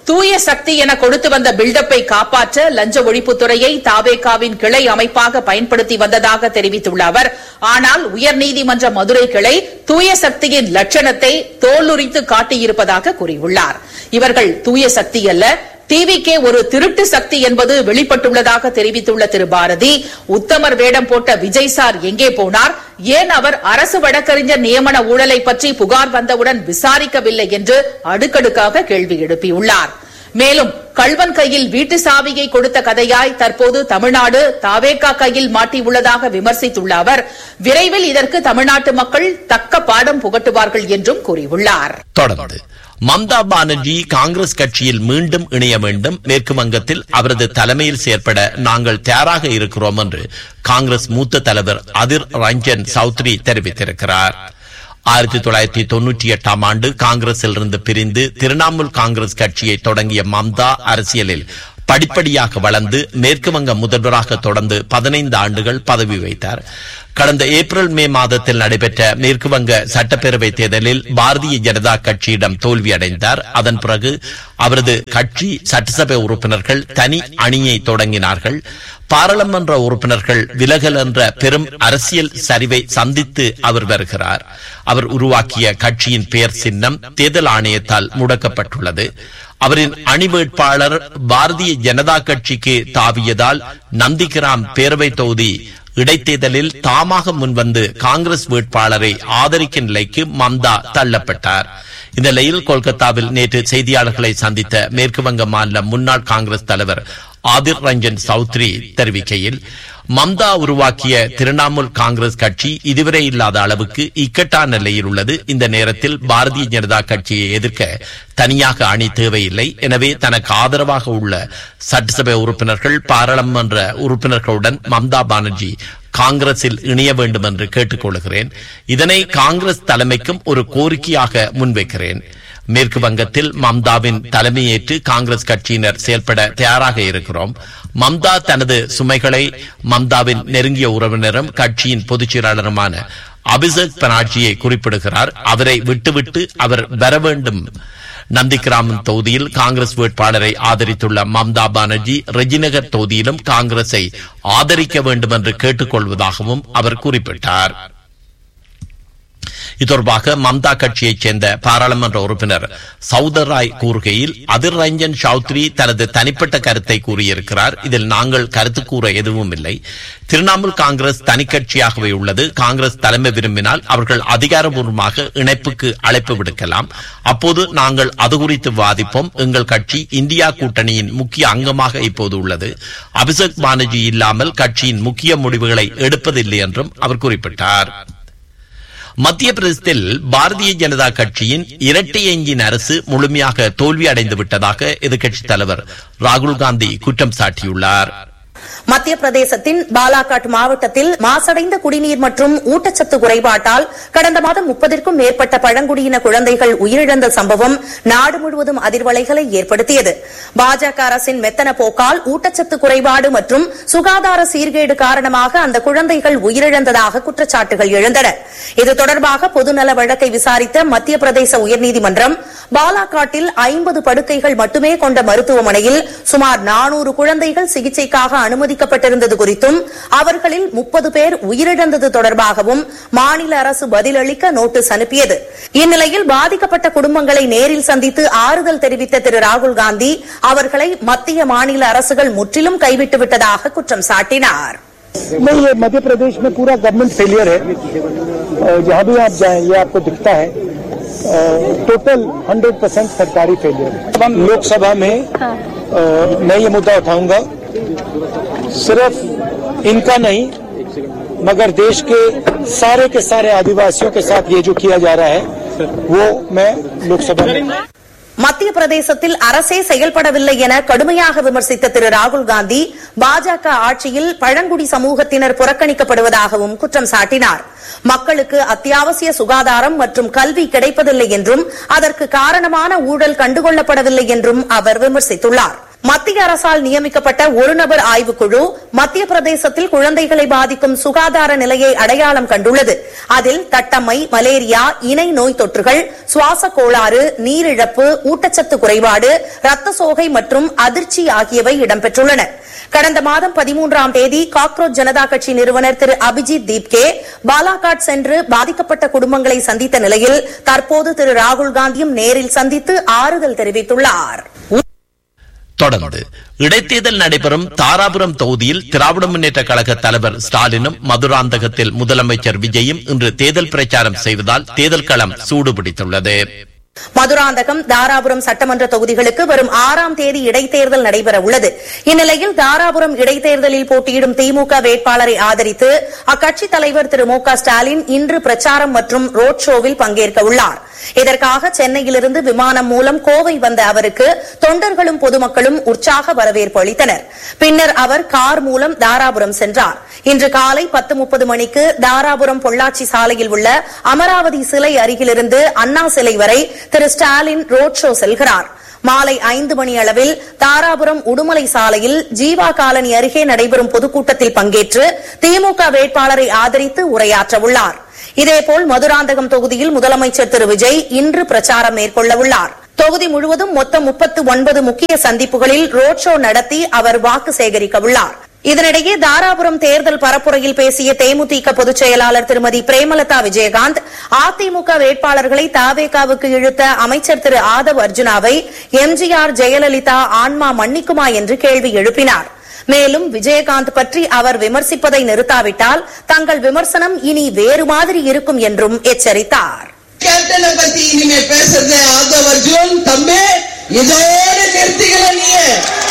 தூய சக்தி என கொடுத்து வந்த பில்டப்பை காப்பாற்ற லஞ்ச ஒழிப்புத்துறையை தாவேகாவின் கிளை அமைப்பாக பயன்படுத்தி வந்ததாக தெரிவித்துள்ள அவர் ஆனால் உயர்நீதிமன்ற மதுரை கிளை தூய சக்தியின் லட்சணத்தை தோலுரித்து காட்டியிருப்பதாக கூறியுள்ளார் இவர்கள் தூய சக்தி அல்ல டிவிக்கே ஒரு திருட்டு சக்தி என்பது வெளிப்பட்டுள்ளதாக தெரிவித்துள்ள திரு பாரதி உத்தமர் வேடம் போட்ட விஜய் சார் எங்கே போனார் ஏன் அவர் அரசு வழக்கறிஞர் நியமன ஊழலை பற்றி புகார் வந்தவுடன் விசாரிக்கவில்லை என்று அடுக்கடுக்காக கேள்வி எழுப்பியுள்ளார் மேலும் கள்வன் கையில் வீட்டு சாவியை கொடுத்த கதையாய் தற்போது தமிழ்நாடு தாவேகா கையில் மாட்டியுள்ளதாக விமர்சித்துள்ள அவர் விரைவில் இதற்கு தமிழ்நாட்டு மக்கள் தக்க பாடம் புகட்டுவார்கள் என்றும் கூறியுள்ளார் தொடர்ந்து மம்தா பானர்ஜி காங்கிரஸ் கட்சியில் மீண்டும் இணைய வேண்டும் மேற்கு வங்கத்தில் அவரது தலைமையில் செயற்பட நாங்கள் தயாராக இருக்கிறோம் என்று காங்கிரஸ் மூத்த தலைவர் அதிர் ரஞ்சன் சௌத்ரி தெரிவித்திருக்கிறார் ஆயிரத்தி தொள்ளாயிரத்தி தொன்னூற்றி எட்டாம் ஆண்டு காங்கிரஸில் இருந்து பிரிந்து திரிணாமுல் காங்கிரஸ் கட்சியை தொடங்கிய மம்தா அரசியலில் படிப்படியாக வளர்ந்து மேற்கு வங்க முதல்வராக தொடர்ந்து பதினைந்து ஆண்டுகள் பதவி வைத்தார் கடந்த ஏப்ரல் மே மாதத்தில் நடைபெற்ற மேற்கு வங்க சட்டப்பேரவை தேர்தலில் பாரதிய ஜனதா கட்சியிடம் தோல்வியடைந்தார் அதன் பிறகு அவரது கட்சி சட்டசபை உறுப்பினர்கள் தனி அணியை தொடங்கினார்கள் பாராளுமன்ற உறுப்பினர்கள் விலகல் என்ற பெரும் அரசியல் சரிவை சந்தித்து அவர் வருகிறார் அவர் உருவாக்கிய கட்சியின் பெயர் சின்னம் தேர்தல் ஆணையத்தால் முடக்கப்பட்டுள்ளது அவரின் அணி வேட்பாளர் பாரதிய ஜனதா கட்சிக்கு தாவியதால் நந்திகிராம் பேரவை தொகுதி இடைத்தேர்தலில் தாமாக முன்வந்து காங்கிரஸ் வேட்பாளரை ஆதரிக்கும் நிலைக்கு மம்தா தள்ளப்பட்டார் இந்த நிலையில் கொல்கத்தாவில் நேற்று செய்தியாளர்களை சந்தித்த மேற்கு வங்க மாநில முன்னாள் காங்கிரஸ் தலைவர் ஆதிர் ரஞ்சன் சௌத்ரி தெரிவிக்கையில் மம்தா உருவாக்கிய திரிணாமுல் காங்கிரஸ் கட்சி இதுவரை இல்லாத அளவுக்கு இக்கட்டான நிலையில் உள்ளது இந்த நேரத்தில் பாரதிய ஜனதா கட்சியை எதிர்க்க தனியாக அணி தேவையில்லை எனவே தனக்கு ஆதரவாக உள்ள சட்டசபை உறுப்பினர்கள் பாராளுமன்ற உறுப்பினர்களுடன் மம்தா பானர்ஜி காங்கிரஸில் இணைய வேண்டும் என்று கேட்டுக்கொள்கிறேன் இதனை காங்கிரஸ் தலைமைக்கும் ஒரு கோரிக்கையாக முன்வைக்கிறேன் மேற்கு வங்கத்தில் மம்தாவின் தலைமையேற்று காங்கிரஸ் கட்சியினர் செயல்பட தயாராக இருக்கிறோம் மம்தா தனது சுமைகளை மம்தாவின் நெருங்கிய உறவினரும் கட்சியின் பொதுச் செயலாளருமான அபிஷேக் பனாட்சியை குறிப்பிடுகிறார் அவரை விட்டுவிட்டு அவர் வர வேண்டும் நந்திகிராமன் தொகுதியில் காங்கிரஸ் வேட்பாளரை ஆதரித்துள்ள மம்தா பானர்ஜி ரெஜிநகர் தொகுதியிலும் காங்கிரஸை ஆதரிக்க வேண்டும் என்று கேட்டுக்கொள்வதாகவும் அவர் குறிப்பிட்டார் இது தொடர்பாக மம்தா கட்சியைச் சேர்ந்த பாராளுமன்ற உறுப்பினர் சௌதராய் கூறுகையில் அதிர் ரஞ்சன் சௌத்ரி தனது தனிப்பட்ட கருத்தை கூறியிருக்கிறார் இதில் நாங்கள் கருத்து கூற எதுவும் இல்லை திரிணாமுல் காங்கிரஸ் தனிக்கட்சியாகவே உள்ளது காங்கிரஸ் தலைமை விரும்பினால் அவர்கள் அதிகாரபூர்வமாக இணைப்புக்கு அழைப்பு விடுக்கலாம் அப்போது நாங்கள் அது குறித்து வாதிப்போம் எங்கள் கட்சி இந்தியா கூட்டணியின் முக்கிய அங்கமாக இப்போது உள்ளது அபிஷேக் பானர்ஜி இல்லாமல் கட்சியின் முக்கிய முடிவுகளை எடுப்பதில்லை என்றும் அவர் குறிப்பிட்டார் மத்திய பிரதேசத்தில் பாரதிய ஜனதா கட்சியின் இரட்டை எஞ்சின் அரசு முழுமையாக தோல்வி அடைந்து விட்டதாக எதிர்க்கட்சித் தலைவர் ராகுல் காந்தி குற்றம் சாட்டியுள்ளார் மத்திய பிரதேசத்தின் பாலாகாட் மாவட்டத்தில் மாசடைந்த குடிநீர் மற்றும் ஊட்டச்சத்து குறைபாட்டால் கடந்த மாதம் முப்பதிற்கும் மேற்பட்ட பழங்குடியின குழந்தைகள் உயிரிழந்த சம்பவம் நாடு முழுவதும் அதிர்வலைகளை ஏற்படுத்தியது பாஜக அரசின் மெத்தன போக்கால் ஊட்டச்சத்து குறைபாடு மற்றும் சுகாதார சீர்கேடு காரணமாக அந்த குழந்தைகள் உயிரிழந்ததாக குற்றச்சாட்டுகள் எழுந்தன இது தொடர்பாக பொதுநல வழக்கை விசாரித்த மத்திய பிரதேச உயர்நீதிமன்றம் பாலாகாட்டில் ஐம்பது படுக்கைகள் மட்டுமே கொண்ட மருத்துவமனையில் சுமார் நானூறு குழந்தைகள் சிகிச்சைக்காக அனுமதிக்கப்பட்டிருந்தது குறித்தும் அவர்களில் முப்பது பேர் உயிரிழந்தது தொடர்பாகவும் மாநில அரசு பதிலளிக்க நோட்டீஸ் அனுப்பியது இந்நிலையில் பாதிக்கப்பட்ட குடும்பங்களை நேரில் சந்தித்து ஆறுதல் தெரிவித்த திரு ராகுல் காந்தி அவர்களை மத்திய மாநில அரசுகள் முற்றிலும் கைவிட்டு விட்டதாக குற்றம் சாட்டினார் नहीं ये मध्य प्रदेश में पूरा गवर्नमेंट फेलियर है और जहां भी आप जाएं ये आपको दिखता है टोटल 100 परसेंट सरकारी फेलियर है अब हम लोकसभा में अ, मैं ये मुद्दा उठाऊंगा सिर्फ इनका नहीं मगर देश के सारे के सारे आदिवासियों के साथ ये जो किया जा रहा है वो मैं लोकसभा में மத்திய பிரதேசத்தில் அரசே செயல்படவில்லை என கடுமையாக விமர்சித்த திரு ராகுல் காந்தி பாஜக ஆட்சியில் பழங்குடி சமூகத்தினர் புறக்கணிக்கப்படுவதாகவும் குற்றம் சாட்டினார் மக்களுக்கு அத்தியாவசிய சுகாதாரம் மற்றும் கல்வி கிடைப்பதில்லை என்றும் அதற்கு காரணமான ஊழல் கண்டுகொள்ளப்படவில்லை என்றும் அவர் விமர்சித்துள்ளார் மத்திய அரசால் நியமிக்கப்பட்ட ஒருநபர் ஆய்வுக்குழு மத்திய பிரதேசத்தில் குழந்தைகளை பாதிக்கும் சுகாதார நிலையை அடையாளம் கண்டுள்ளது அதில் தட்டம்மை மலேரியா இணை நோய் தொற்றுகள் சுவாச கோளாறு நீரிழப்பு ஊட்டச்சத்து குறைபாடு ரத்த சோகை மற்றும் அதிர்ச்சி ஆகியவை இடம்பெற்றுள்ளன கடந்த மாதம் பதிமூன்றாம் தேதி காக்ரோச் ஜனதா கட்சி நிறுவனர் திரு அபிஜித் தீப்கே பாலாகாட் சென்று பாதிக்கப்பட்ட குடும்பங்களை சந்தித்த நிலையில் தற்போது திரு ராகுல் காந்தியும் நேரில் சந்தித்து ஆறுதல் தெரிவித்துள்ளார் தொடர்ந்து இடைத்தேர்தல் நடைபெறும் தாராபுரம் தொகுதியில் திராவிட முன்னேற்ற கழக தலைவர் ஸ்டாலினும் மதுராந்தகத்தில் முதலமைச்சர் விஜயும் இன்று தேர்தல் பிரச்சாரம் செய்வதால் தேர்தல் களம் சூடுபிடித்துள்ளது மதுராந்தகம் தாராபுரம் சட்டமன்ற தொகுதிகளுக்கு வரும் ஆறாம் தேதி இடைத்தேர்தல் நடைபெற உள்ளது இந்நிலையில் தாராபுரம் இடைத்தேர்தலில் போட்டியிடும் திமுக வேட்பாளரை ஆதரித்து அக்கட்சித் தலைவர் திரு மு க ஸ்டாலின் இன்று பிரச்சாரம் மற்றும் ரோட் ஷோவில் பங்கேற்க உள்ளார் இதற்காக சென்னையிலிருந்து விமானம் மூலம் கோவை வந்த அவருக்கு தொண்டர்களும் பொதுமக்களும் உற்சாக வரவேற்பு அளித்தனர் பின்னர் அவர் கார் மூலம் தாராபுரம் சென்றார் இன்று காலை பத்து முப்பது மணிக்கு தாராபுரம் பொள்ளாச்சி சாலையில் உள்ள அமராவதி சிலை அருகிலிருந்து அண்ணா சிலை வரை திரு ஸ்டாலின் ரோட் ஷோ செல்கிறார் மாலை ஐந்து மணி அளவில் தாராபுரம் உடுமலை சாலையில் ஜீவா காலனி அருகே நடைபெறும் பொதுக்கூட்டத்தில் பங்கேற்று திமுக வேட்பாளரை ஆதரித்து உரையாற்ற உள்ளார் இதேபோல் மதுராந்தகம் தொகுதியில் முதலமைச்சர் திரு விஜய் இன்று பிரச்சாரம் மேற்கொள்ள உள்ளார் தொகுதி முழுவதும் மொத்தம் முப்பத்து ஒன்பது முக்கிய சந்திப்புகளில் ரோட் ஷோ நடத்தி அவர் வாக்கு சேகரிக்க உள்ளார் இதனிடையே தாராபுரம் தேர்தல் பரப்புரையில் பேசிய தேமுதிக பொதுச் செயலாளர் திருமதி பிரேமலதா விஜயகாந்த் அதிமுக வேட்பாளர்களை தாவேகாவுக்கு இழுத்த அமைச்சர் திரு ஆதவ் அர்ஜுனாவை எம்ஜிஆர் ஜெயலலிதா ஆன்மா மன்னிக்குமா என்று கேள்வி எழுப்பினார் மேலும் விஜயகாந்த் பற்றி அவர் விமர்சிப்பதை நிறுத்தாவிட்டால் தங்கள் விமர்சனம் இனி வேறு மாதிரி இருக்கும் என்றும் எச்சரித்தார் கேப்டனை பத்தி இனிமே பேசுறது ஆதவ் அர்ஜுன் தம்பி இதோட நிறுத்திக்கல நீ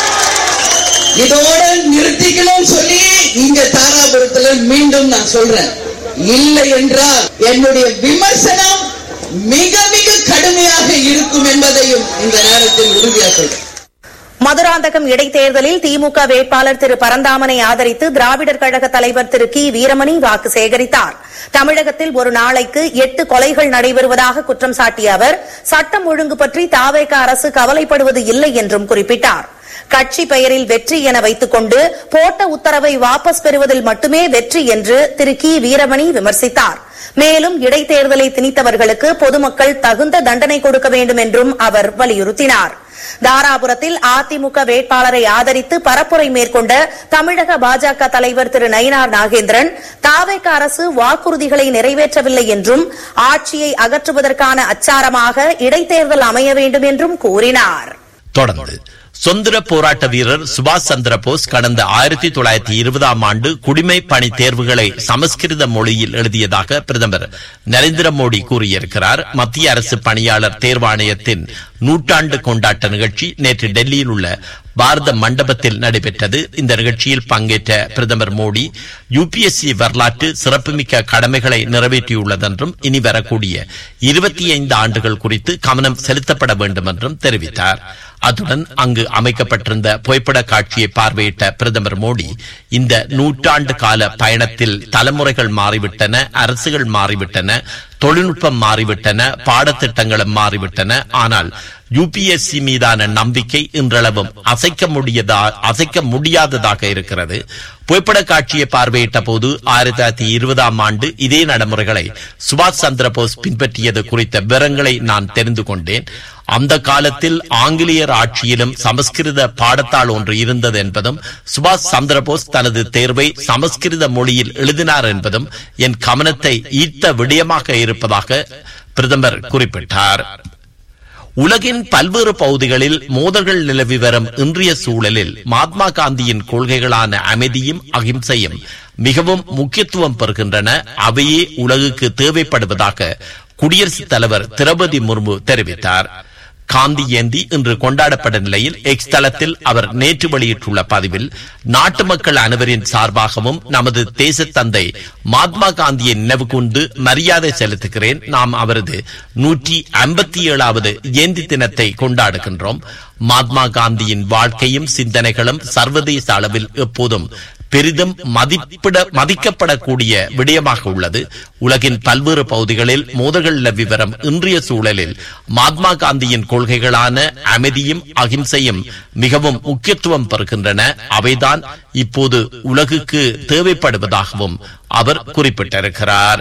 இதோட நிறுத்திக்கணும் சொல்லி இங்க தாராபுரத்துல மீண்டும் நான் சொல்றேன் இல்லை என்றால் என்னுடைய விமர்சனம் மிக மிக கடுமையாக இருக்கும் என்பதையும் இந்த நேரத்தில் உறுதியாக சொல்றேன் மதுராந்தகம் இடைத்தேர்தலில் திமுக வேட்பாளர் திரு பரந்தாமனை ஆதரித்து திராவிடர் கழக தலைவர் திரு கி வீரமணி வாக்கு சேகரித்தார் தமிழகத்தில் ஒரு நாளைக்கு எட்டு கொலைகள் நடைபெறுவதாக குற்றம் சாட்டிய அவர் சட்டம் ஒழுங்கு பற்றி தாவேக அரசு கவலைப்படுவது இல்லை என்றும் குறிப்பிட்டார் கட்சி பெயரில் வெற்றி என வைத்துக் கொண்டு போட்ட உத்தரவை வாபஸ் பெறுவதில் மட்டுமே வெற்றி என்று திரு கி வீரமணி விமர்சித்தார் மேலும் இடைத்தேர்தலை திணித்தவர்களுக்கு பொதுமக்கள் தகுந்த தண்டனை கொடுக்க வேண்டும் என்றும் அவர் வலியுறுத்தினார் தாராபுரத்தில் அதிமுக வேட்பாளரை ஆதரித்து பரப்புரை மேற்கொண்ட தமிழக பாஜக தலைவர் திரு நயினார் நாகேந்திரன் தாவேக அரசு வாக்குறுதிகளை நிறைவேற்றவில்லை என்றும் ஆட்சியை அகற்றுவதற்கான அச்சாரமாக இடைத்தேர்தல் அமைய வேண்டும் என்றும் கூறினார் தொடர்ந்து சுதந்திர போராட்ட வீரர் சுபாஷ் சந்திர போஸ் கடந்த ஆயிரத்தி தொள்ளாயிரத்தி இருபதாம் ஆண்டு குடிமை பணி தேர்வுகளை சமஸ்கிருத மொழியில் எழுதியதாக பிரதமர் நரேந்திர மோடி கூறியிருக்கிறார் மத்திய அரசு பணியாளர் தேர்வாணையத்தின் நூற்றாண்டு கொண்டாட்ட நிகழ்ச்சி நேற்று டெல்லியில் உள்ள பாரத மண்டபத்தில் நடைபெற்றது இந்த நிகழ்ச்சியில் பங்கேற்ற பிரதமர் மோடி யுபிஎஸ்சி வரலாற்று சிறப்புமிக்க கடமைகளை நிறைவேற்றியுள்ளதென்றும் இனி வரக்கூடிய இருபத்தி ஐந்து ஆண்டுகள் குறித்து கவனம் செலுத்தப்பட வேண்டும் என்றும் தெரிவித்தார் அத்துடன் அங்கு அமைக்கப்பட்டிருந்த புகைப்பட காட்சியை பார்வையிட்ட பிரதமர் மோடி இந்த நூற்றாண்டு கால பயணத்தில் தலைமுறைகள் மாறிவிட்டன அரசுகள் மாறிவிட்டன தொழில்நுட்பம் மாறிவிட்டன பாடத்திட்டங்களும் மாறிவிட்டன ஆனால் யுபிஎஸ்சி மீதான நம்பிக்கை இன்றளவும் அசைக்க முடியதா அசைக்க முடியாததாக இருக்கிறது புகைப்பட காட்சியை பார்வையிட்ட போது ஆயிரத்தி தொள்ளாயிரத்தி இருபதாம் ஆண்டு இதே நடைமுறைகளை சுபாஷ் சந்திர போஸ் பின்பற்றியது குறித்த விவரங்களை நான் தெரிந்து கொண்டேன் அந்த காலத்தில் ஆங்கிலேயர் ஆட்சியிலும் சமஸ்கிருத பாடத்தாள் ஒன்று இருந்தது என்பதும் சுபாஷ் சந்திரபோஸ் தனது தேர்வை சமஸ்கிருத மொழியில் எழுதினார் என்பதும் என் கவனத்தை ஈர்த்த விடயமாக இருப்பதாக பிரதமர் குறிப்பிட்டார் உலகின் பல்வேறு பகுதிகளில் மோதல்கள் நிலவி வரும் இன்றைய சூழலில் மகாத்மா காந்தியின் கொள்கைகளான அமைதியும் அகிம்சையும் மிகவும் முக்கியத்துவம் பெறுகின்றன அவையே உலகுக்கு தேவைப்படுவதாக குடியரசுத் தலைவர் திரௌபதி முர்மு தெரிவித்தார் காந்தி ஜெயந்தி இன்று கொண்டாடப்பட்ட நிலையில் எக்ஸ் தளத்தில் அவர் நேற்று வெளியிட்டுள்ள பதிவில் நாட்டு மக்கள் அனைவரின் சார்பாகவும் நமது தேச தந்தை மகாத்மா காந்தியை நினைவு கூர்ந்து மரியாதை செலுத்துகிறேன் நாம் அவரது நூற்றி ஐம்பத்தி ஏழாவது ஜெயந்தி தினத்தை கொண்டாடுகின்றோம் மகாத்மா காந்தியின் வாழ்க்கையும் சிந்தனைகளும் சர்வதேச அளவில் எப்போதும் பெரிதும் மதிப்பிட மதிக்கப்படக்கூடிய விடயமாக உள்ளது உலகின் பல்வேறு பகுதிகளில் மோதல்கள் நிலவி வரும் இன்றைய சூழலில் மகாத்மா காந்தியின் கொள்கைகளான அமைதியும் அகிம்சையும் மிகவும் முக்கியத்துவம் பெறுகின்றன அவைதான் இப்போது உலகுக்கு தேவைப்படுவதாகவும் அவர் குறிப்பிட்டிருக்கிறார்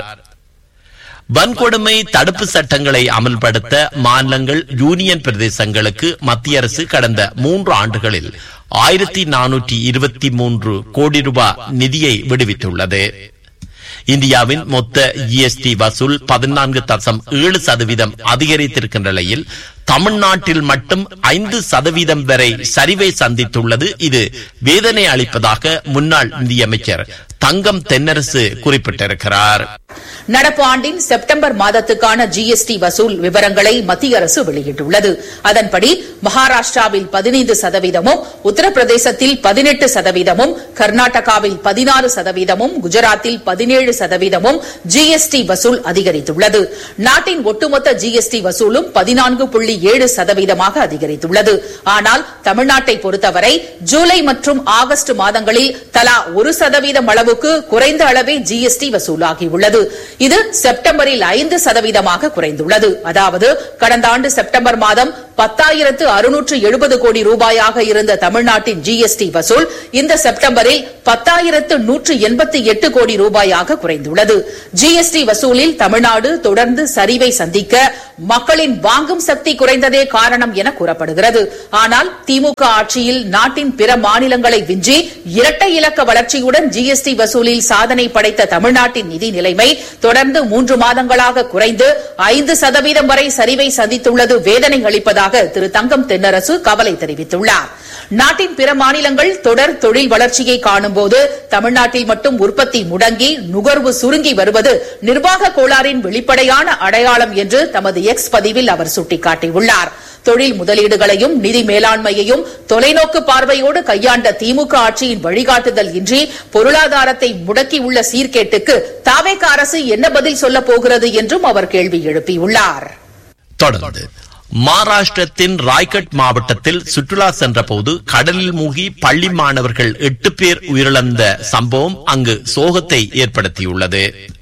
வன்கொடுமை தடுப்பு சட்டங்களை அமல்படுத்த மாநிலங்கள் யூனியன் பிரதேசங்களுக்கு மத்திய அரசு கடந்த மூன்று ஆண்டுகளில் ஆயிரத்தி நானூற்றி இருபத்தி மூன்று கோடி ரூபாய் நிதியை விடுவித்துள்ளது இந்தியாவின் மொத்த ஜிஎஸ்டி வசூல் பதினான்கு தசம் ஏழு சதவீதம் அதிகரித்திருக்கின்ற நிலையில் தமிழ்நாட்டில் மட்டும் ஐந்து சதவீதம் வரை சரிவை சந்தித்துள்ளது இது வேதனை அளிப்பதாக முன்னாள் நிதியமைச்சர் தங்கம் தென்னரசு குறிப்பிட்டிருக்கிறார் நடப்பு ஆண்டின் செப்டம்பர் மாதத்துக்கான ஜிஎஸ்டி வசூல் விவரங்களை மத்திய அரசு வெளியிட்டுள்ளது அதன்படி மகாராஷ்டிராவில் பதினைந்து சதவீதமும் உத்தரப்பிரதேசத்தில் பதினெட்டு சதவீதமும் கர்நாடகாவில் பதினாறு சதவீதமும் குஜராத்தில் பதினேழு சதவீதமும் ஜிஎஸ்டி வசூல் அதிகரித்துள்ளது நாட்டின் ஒட்டுமொத்த ஜிஎஸ்டி வசூலும் பதினான்கு புள்ளி ஏழு சதவீதமாக அதிகரித்துள்ளது ஆனால் தமிழ்நாட்டை பொறுத்தவரை ஜூலை மற்றும் ஆகஸ்ட் மாதங்களில் தலா ஒரு சதவீதம் அளவுக்கு குறைந்த அளவே ஜிஎஸ்டி வசூலாகியுள்ளது இது செப்டம்பரில் ஐந்து சதவீதமாக குறைந்துள்ளது அதாவது கடந்த ஆண்டு செப்டம்பர் மாதம் பத்தாயிரத்து அறுநூற்று எழுபது கோடி ரூபாயாக இருந்த தமிழ்நாட்டின் ஜிஎஸ்டி வசூல் இந்த செப்டம்பரில் பத்தாயிரத்து நூற்று எண்பத்தி எட்டு கோடி ரூபாயாக குறைந்துள்ளது ஜிஎஸ்டி வசூலில் தமிழ்நாடு தொடர்ந்து சரிவை சந்திக்க மக்களின் வாங்கும் சக்தி குறைந்ததே காரணம் என கூறப்படுகிறது ஆனால் திமுக ஆட்சியில் நாட்டின் பிற மாநிலங்களை விஞ்சி இரட்டை இலக்க வளர்ச்சியுடன் ஜிஎஸ்டி வசூலில் சாதனை படைத்த தமிழ்நாட்டின் நிதி நிலைமை தொடர்ந்து மூன்று மாதங்களாக குறைந்து ஐந்து சதவீதம் வரை சரிவை சந்தித்துள்ளது வேதனை அளிப்பதாக திரு தங்கம் தென்னரசு கவலை தெரிவித்துள்ளார் நாட்டின் பிற மாநிலங்கள் தொடர் தொழில் வளர்ச்சியை காணும்போது தமிழ்நாட்டில் மட்டும் உற்பத்தி முடங்கி நுகர்வு சுருங்கி வருவது நிர்வாக கோளாறின் வெளிப்படையான அடையாளம் என்று தமது எக்ஸ் பதிவில் அவர் சுட்டிக்காட்டியுள்ளார் தொழில் முதலீடுகளையும் நிதி மேலாண்மையையும் தொலைநோக்கு பார்வையோடு கையாண்ட திமுக ஆட்சியின் வழிகாட்டுதல் இன்றி பொருளாதாரத்தை முடக்கியுள்ள சீர்கேட்டுக்கு தாவேக அரசு என்ன பதில் சொல்லப் போகிறது என்றும் அவர் கேள்வி எழுப்பியுள்ளார் தொடர்ந்து மகாராஷ்டிரத்தின் ராய்கட் மாவட்டத்தில் சுற்றுலா சென்றபோது கடலில் மூழ்கி பள்ளி மாணவர்கள் எட்டு பேர் உயிரிழந்த சம்பவம் அங்கு சோகத்தை ஏற்படுத்தியுள்ளது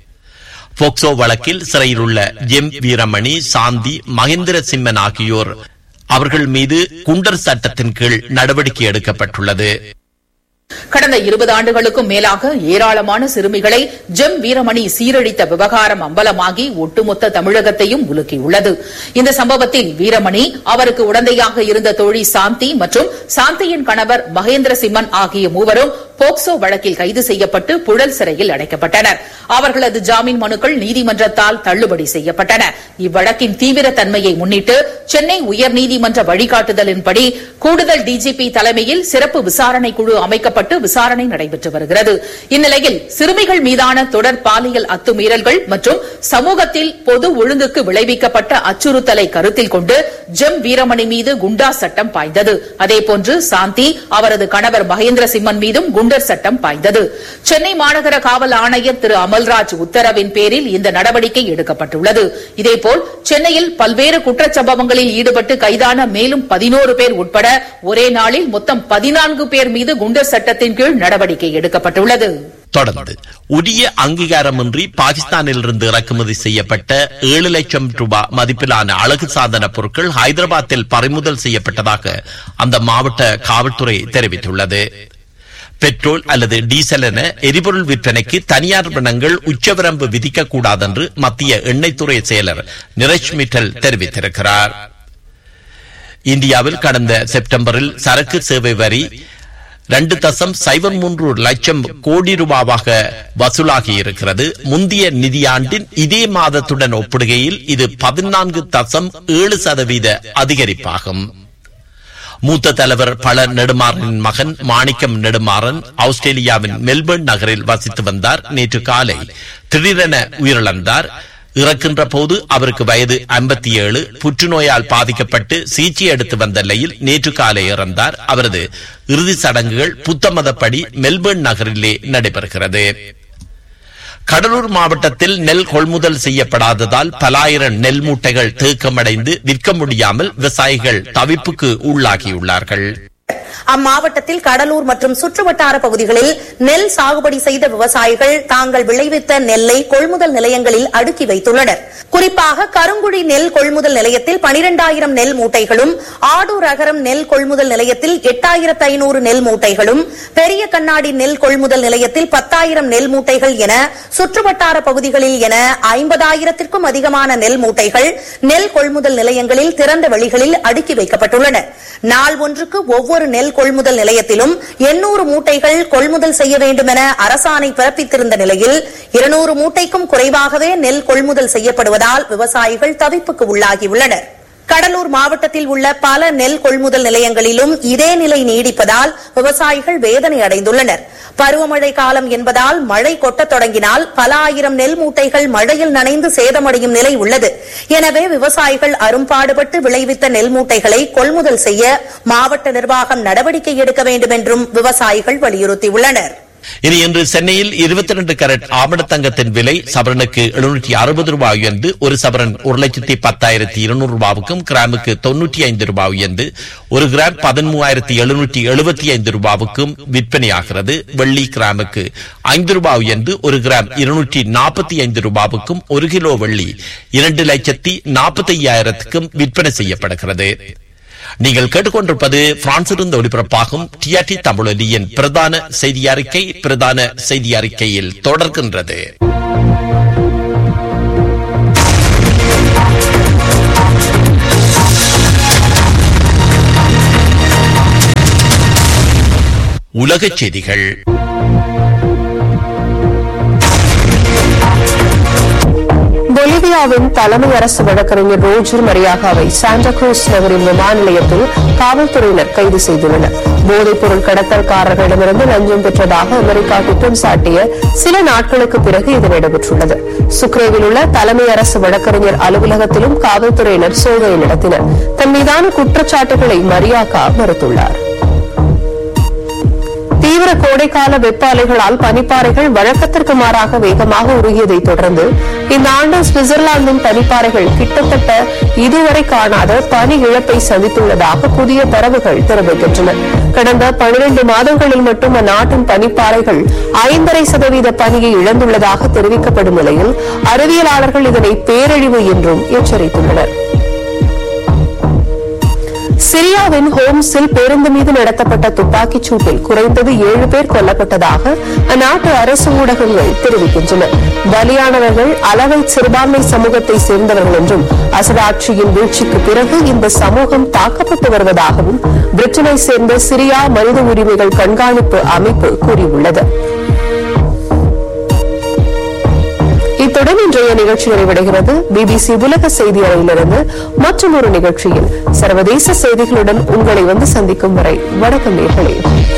போக்சோ வழக்கில் சிறையில் உள்ள எம் வீரமணி சாந்தி மகேந்திர சிம்மன் ஆகியோர் அவர்கள் மீது குண்டர் சட்டத்தின் கீழ் நடவடிக்கை எடுக்கப்பட்டுள்ளது கடந்த இருபது ஆண்டுகளுக்கும் மேலாக ஏராளமான சிறுமிகளை ஜெம் வீரமணி சீரழித்த விவகாரம் அம்பலமாகி ஒட்டுமொத்த தமிழகத்தையும் உலுக்கியுள்ளது இந்த சம்பவத்தில் வீரமணி அவருக்கு உடந்தையாக இருந்த தோழி சாந்தி மற்றும் சாந்தியின் கணவர் மகேந்திர சிம்மன் ஆகிய மூவரும் போக்சோ வழக்கில் கைது செய்யப்பட்டு புழல் சிறையில் அடைக்கப்பட்டனர் அவர்களது ஜாமீன் மனுக்கள் நீதிமன்றத்தால் தள்ளுபடி செய்யப்பட்டன இவ்வழக்கின் தீவிர தன்மையை முன்னிட்டு சென்னை உயர்நீதிமன்ற வழிகாட்டுதலின்படி கூடுதல் டிஜிபி தலைமையில் சிறப்பு விசாரணை குழு அமைக்கப்பட்டு விசாரணை நடைபெற்று வருகிறது இந்நிலையில் சிறுமிகள் மீதான தொடர் பாலியல் அத்துமீறல்கள் மற்றும் சமூகத்தில் பொது ஒழுங்குக்கு விளைவிக்கப்பட்ட அச்சுறுத்தலை கருத்தில் கொண்டு ஜெம் வீரமணி மீது குண்டா சட்டம் பாய்ந்தது அதேபோன்று சாந்தி அவரது கணவர் மகேந்திர சிம்மன் மீதும் குண்டர் சட்டம் பாய்ந்தது சென்னை மாநகர காவல் ஆணையர் திரு அமல்ராஜ் உத்தரவின் பேரில் இந்த நடவடிக்கை எடுக்கப்பட்டுள்ளது இதேபோல் சென்னையில் பல்வேறு குற்றச்சம்பவங்களில் ஈடுபட்டு கைதான மேலும் பதினோரு பேர் உட்பட ஒரே நாளில் மொத்தம் பதினான்கு பேர் மீது குண்டர் சட்டத்தின் கீழ் நடவடிக்கை எடுக்கப்பட்டுள்ளது தொடர்ந்து உரிய அங்கீகாரமின்றி பாகிஸ்தானிலிருந்து இறக்குமதி செய்யப்பட்ட ஏழு லட்சம் ரூபாய் மதிப்பிலான அழகு சாதன பொருட்கள் ஹைதராபாத்தில் பறிமுதல் செய்யப்பட்டதாக அந்த மாவட்ட காவல்துறை தெரிவித்துள்ளது பெட்ரோல் அல்லது டீசல் என எரிபொருள் விற்பனைக்கு தனியார் நிறுவனங்கள் உச்சவரம்பு விதிக்கக்கூடாது என்று மத்திய எண்ணெய்த்துறை செயலர் நிரஜ் மிட்டல் தெரிவித்திருக்கிறார் இந்தியாவில் கடந்த செப்டம்பரில் சரக்கு சேவை வரி ரெண்டு தசம் சைபர் மூன்று லட்சம் கோடி ரூபாவாக வசூலாகி இருக்கிறது முந்தைய நிதியாண்டின் இதே மாதத்துடன் ஒப்பிடுகையில் இது பதினான்கு தசம் ஏழு சதவீத அதிகரிப்பாகும் மூத்த தலைவர் பல நெடுமாறனின் மகன் மாணிக்கம் நெடுமாறன் ஆஸ்திரேலியாவின் மெல்பர்ன் நகரில் வசித்து வந்தார் நேற்று காலை திடீரென உயிரிழந்தார் இறக்கின்ற போது அவருக்கு வயது ஐம்பத்தி ஏழு புற்றுநோயால் பாதிக்கப்பட்டு சிகிச்சை எடுத்து வந்த நிலையில் நேற்று காலை இறந்தார் அவரது இறுதி சடங்குகள் புத்த மதப்படி மெல்பர்ன் நகரிலே நடைபெறுகிறது கடலூர் மாவட்டத்தில் நெல் கொள்முதல் செய்யப்படாததால் பல ஆயிரம் நெல் மூட்டைகள் தேக்கமடைந்து விற்க முடியாமல் விவசாயிகள் தவிப்புக்கு உள்ளாகியுள்ளார்கள் அம்மாவட்டத்தில் கடலூர் மற்றும் சுற்றுவட்டார பகுதிகளில் நெல் சாகுபடி செய்த விவசாயிகள் தாங்கள் விளைவித்த நெல்லை கொள்முதல் நிலையங்களில் அடுக்கி வைத்துள்ளனர் குறிப்பாக கருங்குழி நெல் கொள்முதல் நிலையத்தில் பனிரெண்டாயிரம் நெல் மூட்டைகளும் ஆடூர் அகரம் நெல் கொள்முதல் நிலையத்தில் எட்டாயிரத்து ஐநூறு நெல் மூட்டைகளும் பெரிய கண்ணாடி நெல் கொள்முதல் நிலையத்தில் பத்தாயிரம் நெல் மூட்டைகள் என சுற்றுவட்டார பகுதிகளில் என ஐம்பதாயிரத்திற்கும் அதிகமான நெல் மூட்டைகள் நெல் கொள்முதல் நிலையங்களில் திறந்த வெளிகளில் அடுக்கி வைக்கப்பட்டுள்ளன நாள் ஒன்றுக்கு ஒவ்வொரு நெல் கொள்முதல் நிலையத்திலும் எண்ணூறு மூட்டைகள் கொள்முதல் செய்ய வேண்டும் என அரசாணை பிறப்பித்திருந்த நிலையில் இருநூறு மூட்டைக்கும் குறைவாகவே நெல் கொள்முதல் செய்யப்படுவதால் விவசாயிகள் தவிப்புக்கு உள்ளாகியுள்ளனர் கடலூர் மாவட்டத்தில் உள்ள பல நெல் கொள்முதல் நிலையங்களிலும் இதே நிலை நீடிப்பதால் விவசாயிகள் வேதனை அடைந்துள்ளனர் பருவமழை காலம் என்பதால் மழை கொட்டத் தொடங்கினால் பல ஆயிரம் நெல் மூட்டைகள் மழையில் நனைந்து சேதமடையும் நிலை உள்ளது எனவே விவசாயிகள் அரும்பாடுபட்டு விளைவித்த நெல் மூட்டைகளை கொள்முதல் செய்ய மாவட்ட நிர்வாகம் நடவடிக்கை எடுக்க வேண்டும் என்றும் விவசாயிகள் வலியுறுத்தியுள்ளனர் இனி இன்று சென்னையில் இருபத்தி ரெண்டு கரட் ஆபணத்தங்கத்தின் விலை சவரனுக்கு எழுநூற்றி அறுபது ரூபாய் உயர்ந்து ஒரு சவரன் ஒரு லட்சத்தி பத்தாயிரத்தி இருநூறு ரூபாவுக்கும் கிராமுக்கு தொன்னூற்றி ஐந்து ரூபாய் உயர்ந்து ஒரு கிராம் பதிமூவாயிரத்தி எழுநூற்றி எழுபத்தி ஐந்து ரூபாவுக்கும் விற்பனையாகிறது வெள்ளி கிராமுக்கு ஐந்து ரூபாய் உயர்ந்து ஒரு கிராம் இருநூற்றி நாற்பத்தி ஐந்து ரூபாவுக்கும் ஒரு கிலோ வெள்ளி இரண்டு லட்சத்தி நாற்பத்தி ஐயாயிரத்துக்கும் விற்பனை செய்யப்படுகிறது நீங்கள் கேட்டுக்கொண்டிருப்பது பிரான்சிலிருந்து ஒளிபரப்பாகும் டிஆர்டி தமிழொலியின் பிரதான செய்தி அறிக்கை பிரதான செய்தி அறிக்கையில் தொடர்கின்றது உலகச் செய்திகள் பொலிவியாவின் தலைமை அரசு வழக்கறிஞர் ரோஜர் மரியாகாவை சாண்டா குரூஸ் நகரின் விமான நிலையத்தில் காவல்துறையினர் கைது செய்துள்ளனர் போதைப் பொருள் கடத்தல்காரர்களிடமிருந்து லஞ்சம் பெற்றதாக அமெரிக்கா குற்றம் சாட்டிய சில நாட்களுக்கு பிறகு இது நடைபெற்றுள்ளது சுக்ரேவில் உள்ள தலைமை அரசு வழக்கறிஞர் அலுவலகத்திலும் காவல்துறையினர் சோதனை நடத்தினர் தன் மீதான குற்றச்சாட்டுகளை மரியாகா மறுத்துள்ளார் தீவிர கோடைக்கால வெப்ப அலைகளால் பனிப்பாறைகள் வழக்கத்திற்கு மாறாக வேகமாக உருகியதை தொடர்ந்து இந்த ஆண்டு சுவிட்சர்லாந்தின் பனிப்பாறைகள் கிட்டத்தட்ட இதுவரை காணாத பனி இழப்பை சந்தித்துள்ளதாக புதிய தரவுகள் தெரிவிக்கின்றன கடந்த பனிரெண்டு மாதங்களில் மட்டும் அந்நாட்டின் பனிப்பாறைகள் ஐந்தரை சதவீத பனியை இழந்துள்ளதாக தெரிவிக்கப்படும் நிலையில் அறிவியலாளர்கள் இதனை பேரழிவு என்றும் எச்சரித்துள்ளனர் சிரியாவின் ஹோம்ஸில் பேருந்து மீது நடத்தப்பட்ட துப்பாக்கிச் சூட்டில் குறைந்தது ஏழு பேர் கொல்லப்பட்டதாக அந்நாட்டு அரசு ஊடகங்கள் தெரிவிக்கின்றன பலியானவர்கள் அளவை சிறுபான்மை சமூகத்தை சேர்ந்தவர்கள் என்றும் அசட் ஆட்சியின் வீழ்ச்சிக்கு பிறகு இந்த சமூகம் தாக்கப்பட்டு வருவதாகவும் பிரிட்டனை சேர்ந்த சிரியா மனித உரிமைகள் கண்காணிப்பு அமைப்பு கூறியுள்ளது இத்துடன் இன்றைய நிகழ்ச்சி நிறைவடைகிறது பிபிசி உலக செய்தி அறையிலிருந்து மற்றும் ஒரு நிகழ்ச்சியில் சர்வதேச செய்திகளுடன் உங்களை வந்து சந்திக்கும் வரை வணக்கம் நேர்களே